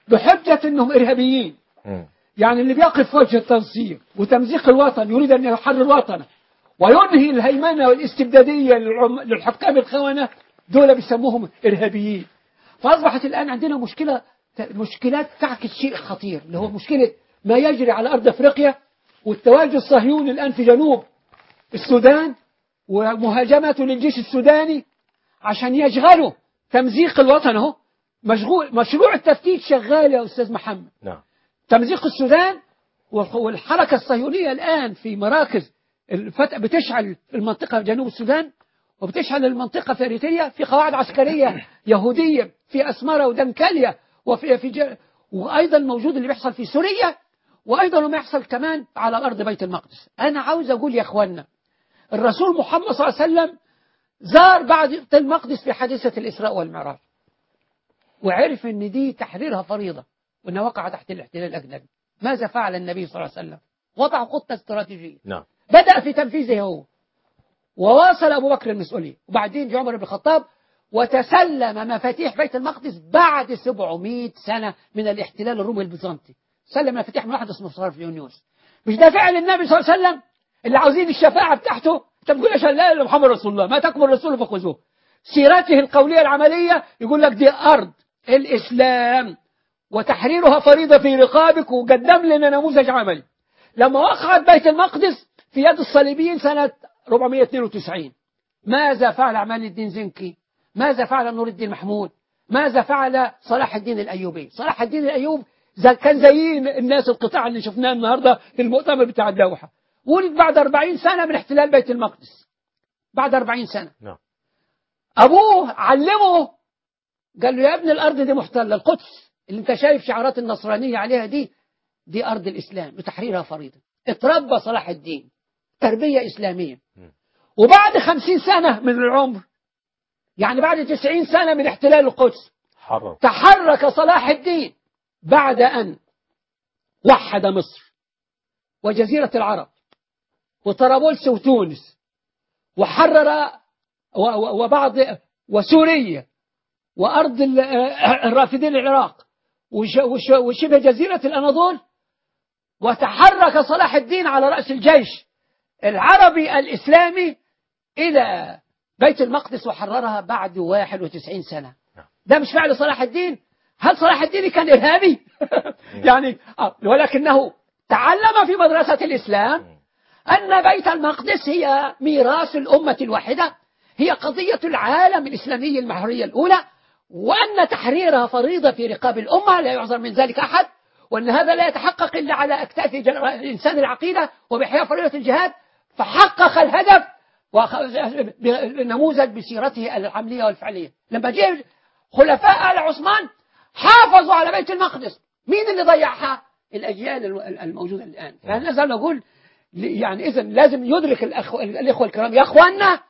B: بحجة أنهم إرهابيين يعني اللي بيقف في وجه التنصير وتمزيق الوطن يريد أن يحرر وطنه وينهي الهيمنة والاستبدادية للعم- للحكام الخونة دول بيسموهم إرهابيين فأصبحت الآن عندنا مشكلة مشكلات تعكس شيء خطير اللي هو مشكلة ما يجري على أرض أفريقيا والتواجد الصهيوني الآن في جنوب السودان ومهاجمته للجيش السوداني عشان يشغلوا تمزيق الوطن اهو مشغول مشروع التفتيش شغال يا أستاذ محمد
A: نعم
B: تمزيق السودان والخ- والحركة الصهيونية الآن في مراكز الفتح بتشعل المنطقة في جنوب السودان وبتشعل المنطقة في إريتريا في قواعد عسكرية يهودية في أسمرة ودنكاليا وفي في ج... وأيضا موجود اللي بيحصل في سوريا وأيضا ما يحصل كمان على أرض بيت المقدس أنا عاوز أقول يا أخوانا الرسول محمد صلى الله عليه وسلم زار بعد بيت المقدس في حادثة الإسراء والمعراج وعرف أن دي تحريرها فريضة وأنها وقع تحت الاحتلال الأجنبي ماذا فعل النبي صلى الله عليه وسلم وضع خطة استراتيجية
A: نعم
B: بدأ في تنفيذه هو وواصل أبو بكر المسؤولية وبعدين جه عمر بن الخطاب وتسلم مفاتيح بيت المقدس بعد 700 سنة من الاحتلال الرومي البيزنطي سلم مفاتيح من واحد اسمه صار في يونيوس مش ده فعل النبي صلى الله عليه وسلم اللي عاوزين الشفاعة بتاعته انت بتقول اشهد لا اله الا محمد رسول الله ما تكمل الرسول فخذوه سيرته القولية العملية يقول لك دي أرض الإسلام وتحريرها فريضة في رقابك وقدم لنا نموذج عملي لما وقعت بيت المقدس في يد الصليبيين سنة 492 ماذا فعل عمال الدين زنكي ماذا فعل نور الدين محمود ماذا فعل صلاح الدين الأيوبي صلاح الدين الأيوب زي كان زي الناس القطاع اللي شفناه النهاردة في المؤتمر بتاع الدوحة ولد بعد 40 سنة من احتلال بيت المقدس بعد 40 سنة
A: نعم.
B: أبوه علمه قال له يا ابن الأرض دي محتلة القدس اللي انت شايف شعارات النصرانية عليها دي دي أرض الإسلام وتحريرها فريضة اتربى صلاح الدين تربية إسلامية وبعد خمسين سنة من العمر يعني بعد تسعين سنة من احتلال القدس
A: حرر
B: تحرك صلاح الدين بعد أن وحد مصر وجزيرة العرب وطرابلس وتونس وحرر و- و- وبعض وسوريا وأرض ال- الرافدين العراق وش- وش- وشبه جزيرة الأناضول وتحرك صلاح الدين على رأس الجيش العربي الإسلامي إلى بيت المقدس وحررها بعد 91 سنة ده مش فعل صلاح الدين هل صلاح الدين كان إرهابي يعني آه، ولكنه تعلم في مدرسة الإسلام أن بيت المقدس هي ميراث الأمة الواحدة هي قضية العالم الإسلامي المحورية الأولى وأن تحريرها فريضة في رقاب الأمة لا يعذر من ذلك أحد وأن هذا لا يتحقق إلا على أكتاف جل- الإنسان العقيدة وبإحياء فريضة الجهاد فحقق الهدف نموذج بسيرته العملية والفعلية لما جاء خلفاء آل عثمان حافظوا على بيت المقدس مين اللي ضيعها الأجيال الو- الموجودة الآن فأنا لازم أقول يعني إذا لازم يدرك الأخ... الإخوة الكرام يا أخوانا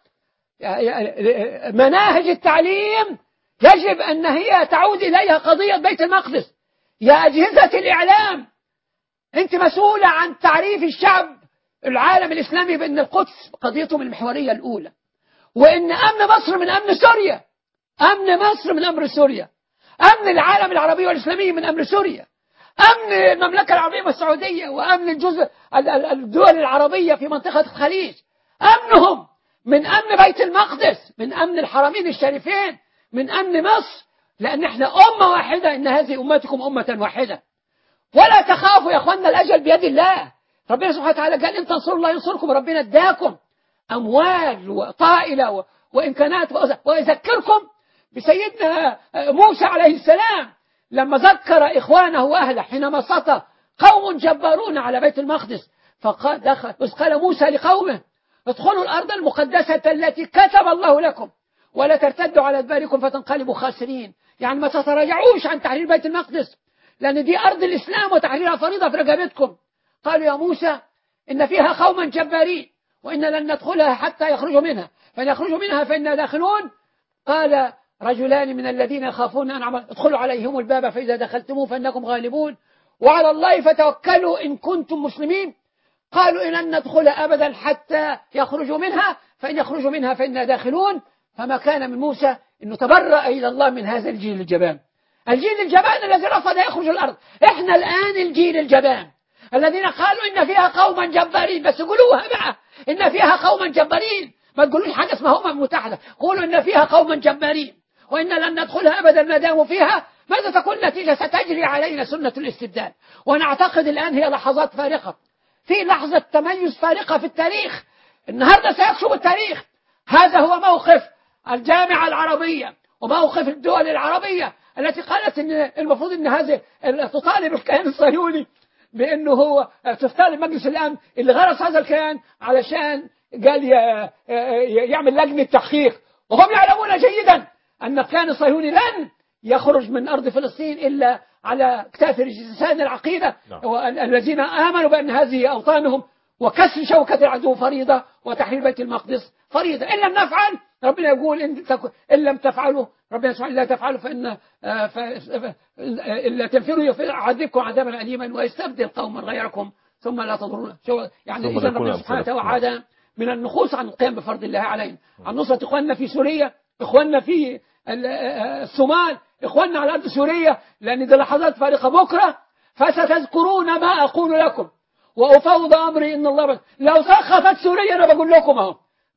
B: مناهج التعليم يجب أن هي تعود إليها قضية بيت المقدس يا أجهزة الإعلام أنت مسؤولة عن تعريف الشعب العالم الإسلامي بأن القدس قضيتهم المحورية الأولى وأن أمن مصر من أمن سوريا أمن مصر من أمر سوريا أمن العالم العربي والإسلامي من أمر سوريا أمن المملكة العربية والسعودية وأمن الجزء ال- ال- الدول العربية في منطقة الخليج أمنهم من أمن بيت المقدس من أمن الحرمين الشريفين من أمن مصر لأن احنا أمة واحدة إن هذه أمتكم أمة واحدة ولا تخافوا يا أخوانا الأجل بيد الله ربنا سبحانه وتعالى قال إن تنصروا الله ينصركم ربنا اداكم أموال وطائلة و- وإمكانات وأز- ويذكركم بسيدنا موسى عليه السلام لما ذكر إخوانه وأهله حينما سطى قوم جبارون على بيت المقدس فقال دخل إذ قال موسى لقومه ادخلوا الأرض المقدسة التي كتب الله لكم ولا ترتدوا على أدباركم فتنقلبوا خاسرين يعني ما تتراجعوش عن تحرير بيت المقدس لأن دي أرض الإسلام وتحريرها فريضة في رقبتكم قالوا يا موسى إن فيها قوما جبارين وإن لن ندخلها حتى يخرجوا منها فإن يخرجوا منها فإنا داخلون قال رجلان من الذين يخافون أن عمل ادخلوا عليهم الباب فإذا دخلتموه فإنكم غالبون وعلى الله فتوكلوا إن كنتم مسلمين قالوا إن لن ندخل أبدا حتى يخرجوا منها فإن يخرجوا منها فإنا داخلون فما كان من موسى أنه تبرأ إلى الله من هذا الجيل الجبان الجيل الجبان الذي رفض يخرج الأرض احنا الآن الجيل الجبان الذين قالوا إن فيها قوما جبارين بس قولوها بقى إن فيها قوما جبارين ما تقولوش حاجة اسمها أمم المتحدة قولوا إن فيها قوما جبارين وإن لن ندخلها أبدا ما داموا فيها ماذا تكون النتيجة ستجري علينا سنة الاستبداد ونعتقد الآن هي لحظات فارقة في لحظة تميز فارقة في التاريخ النهاردة سيكشف التاريخ هذا هو موقف الجامعة العربية وموقف الدول العربية التي قالت ان المفروض ان هذه تطالب الكيان الصهيوني بانه هو تطالب مجلس الامن اللي غرس هذا الكيان علشان قال ي- ي- يعمل لجنه تحقيق وهم يعلمون جيدا ان الكيان الصهيوني لن يخرج من ارض فلسطين الا على اكتاف رجسان العقيده وال- الذين امنوا بان هذه اوطانهم وكسر شوكة العدو فريضة وتحرير بيت المقدس فريضة إن لم نفعل ربنا يقول إن, تك... إن لم تفعلوا ربنا سبحانه لا تفعلوا فإن آه، ف... ف... إلا تنفروا يعذبكم عذابا أليما ويستبدل قوما غيركم ثم لا تضرون شو يعني
A: ثم
B: إذا
A: نكون
B: ربنا سبحانه
A: أمثالكم.
B: وعد من النخوص عن القيام بفرض الله علينا عن نصرة إخواننا في سوريا إخواننا في ال- آه، الصومال إخواننا على أرض سوريا لأن دي لحظات فارقة بكرة فستذكرون ما أقول لكم وأفوض أمري إن الله بس لو سخطت سوريا أنا بقول لكم أهو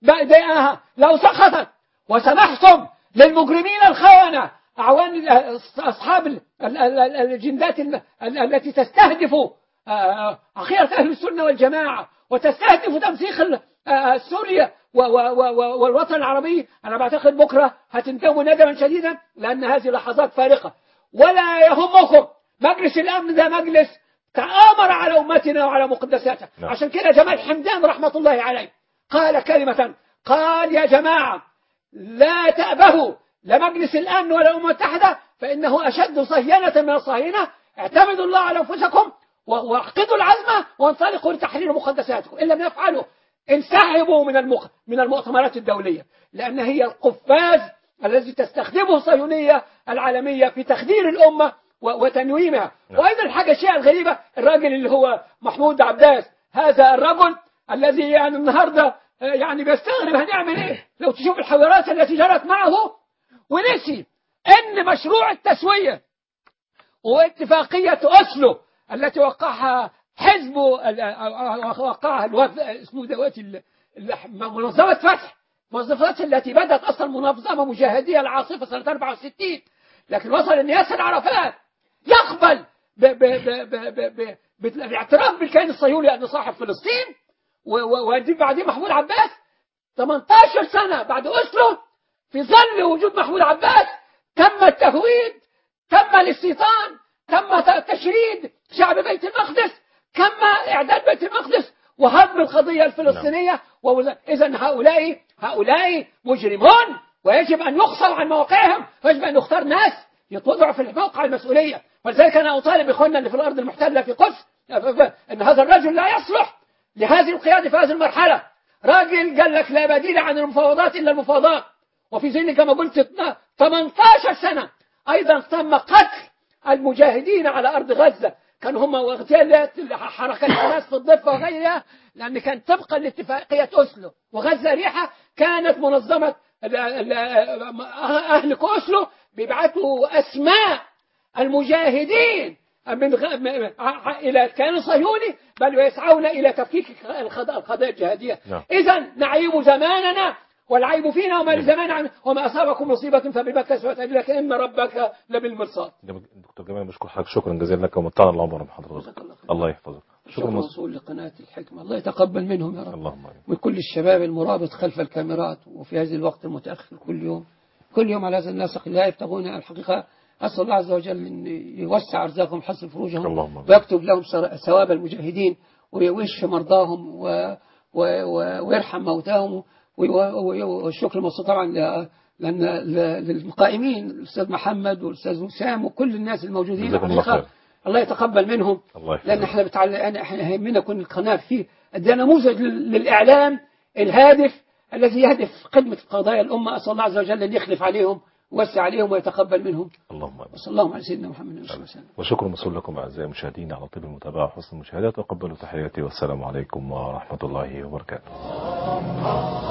B: بدأها لو سخطت وسمحتم للمجرمين الخونة أعوان ال- أصحاب ال- ال- ال- الجندات ال- ال- التي تستهدف آه، عقيدة أهل السنة والجماعة وتستهدف تمسيخ ال- آه، سوريا و- و- و- والوطن العربي أنا بعتقد بكرة هتندموا ندما شديدا لأن هذه لحظات فارقة ولا يهمكم مجلس الأمن ده مجلس تآمر على أمتنا وعلى مقدساتها
A: نعم.
B: عشان كده جمال حمدان رحمة الله عليه قال كلمة قال يا جماعة لا تأبهوا لمجلس الأمن ولا الأمم المتحدة فإنه أشد صهينة من الصهينة اعتمدوا الله على أنفسكم و- واعقدوا العزم وانطلقوا لتحرير مقدساتكم إن لم يفعلوا انسحبوا من المق... من المؤتمرات الدولية لأن هي القفاز الذي تستخدمه الصهيونية العالمية في تخدير الأمة و- وتنويمها وأيضا الحاجة الشيء الغريبة الراجل اللي هو محمود عباس هذا الرجل الذي يعني النهاردة آه، يعني بيستغرب هنعمل ايه لو تشوف الحوارات التي جرت معه ونسي ان مشروع التسوية واتفاقية أسلو التي وقعها حزب ال- أو- وقعها الوف... اسمه دلوقتي ال- ال- منظمة فتح منظمات التي بدأت أصلا منظمة مجاهدية العاصفة سنة 64 لكن وصل أن ياسر عرفات يقبل ب... ب... ب... ب... ب... ب... بالاعتراف بالكيان الصهيوني أنه صاحب فلسطين و- و- وبعدين بعدين محمود عباس 18 سنة بعد أسلو في ظل وجود محمود عباس تم التهويد تم الاستيطان تم ت- تشريد شعب بيت المقدس تم إعداد بيت المقدس وهضم القضية الفلسطينية إذا هؤلاء هؤلاء مجرمون ويجب أن يقصوا عن مواقعهم ويجب أن نختار ناس يتوضعوا في موقع المسؤولية ولذلك أنا أطالب إخواننا اللي في الأرض المحتلة في قدس أن هذا الرجل لا يصلح لهذه القيادة في هذه المرحلة راجل قال لك لا بديل عن المفاوضات إلا المفاوضات وفي ذلك كما قلت 18 سنة أيضا تم قتل المجاهدين على أرض غزة كانوا هم واغتيالات حركة حماس في الضفة وغيرها لأن كان طبقا لاتفاقية أسلو وغزة ريحة كانت منظمة ال- ال- أهل أسلو بيبعتوا أسماء المجاهدين من غ... م- ع- إلى الكيان الصهيوني بل ويسعون إلى تفكيك الخض- القضايا الجهادية
A: نعم.
B: إذا نعيب زماننا والعيب فينا وما لزمان عن- وما أصابكم مصيبة فبما كسبت أيديك إن ربك لبالمرصاد
A: دكتور جمال بشكر حضرتك شكرا جزيلا لك ومتعنا العمر بحضرتك الله يحفظك شكرا
B: شكرا
A: مصر
B: موصول لقناة الحكمة الله يتقبل منهم يا رب
A: اللهم آمين.
B: وكل الشباب المرابط خلف الكاميرات وفي هذه الوقت المتأخر كل يوم كل يوم على هذا النسق لا يبتغون الحقيقة أسأل الله عز وجل أن يوسع أرزاقهم حسن فروجهم
A: اللهم آمين.
B: ويكتب لهم سر- ثواب المجاهدين ويشفي مرضاهم و و و ويرحم موتاهم وي- وي- والشكر الموصول طبعا ل- لأن ل- للقائمين الأستاذ محمد والأستاذ وسام وكل الناس الموجودين
A: جزاكم الله
B: الحقيقة
A: خير.
B: الله يتقبل منهم
A: الله يحفظك.
B: لأن احنا بتعلق أنا احنا يهمنا كل القناة فيه ده نموذج لل- للإعلام الهادف الذي يهدف خدمة قضايا الأمة أسأل الله عز وجل أن يخلف عليهم ويوسع عليهم ويتقبل منهم
A: اللهم آمين.
B: وصلى الله على سيدنا محمد صلى الله عليه وسلم
A: وشكر موصول لكم أعزائي المشاهدين على طيب المتابعة وحسن المشاهدة تقبلوا تحياتي والسلام عليكم ورحمة الله وبركاته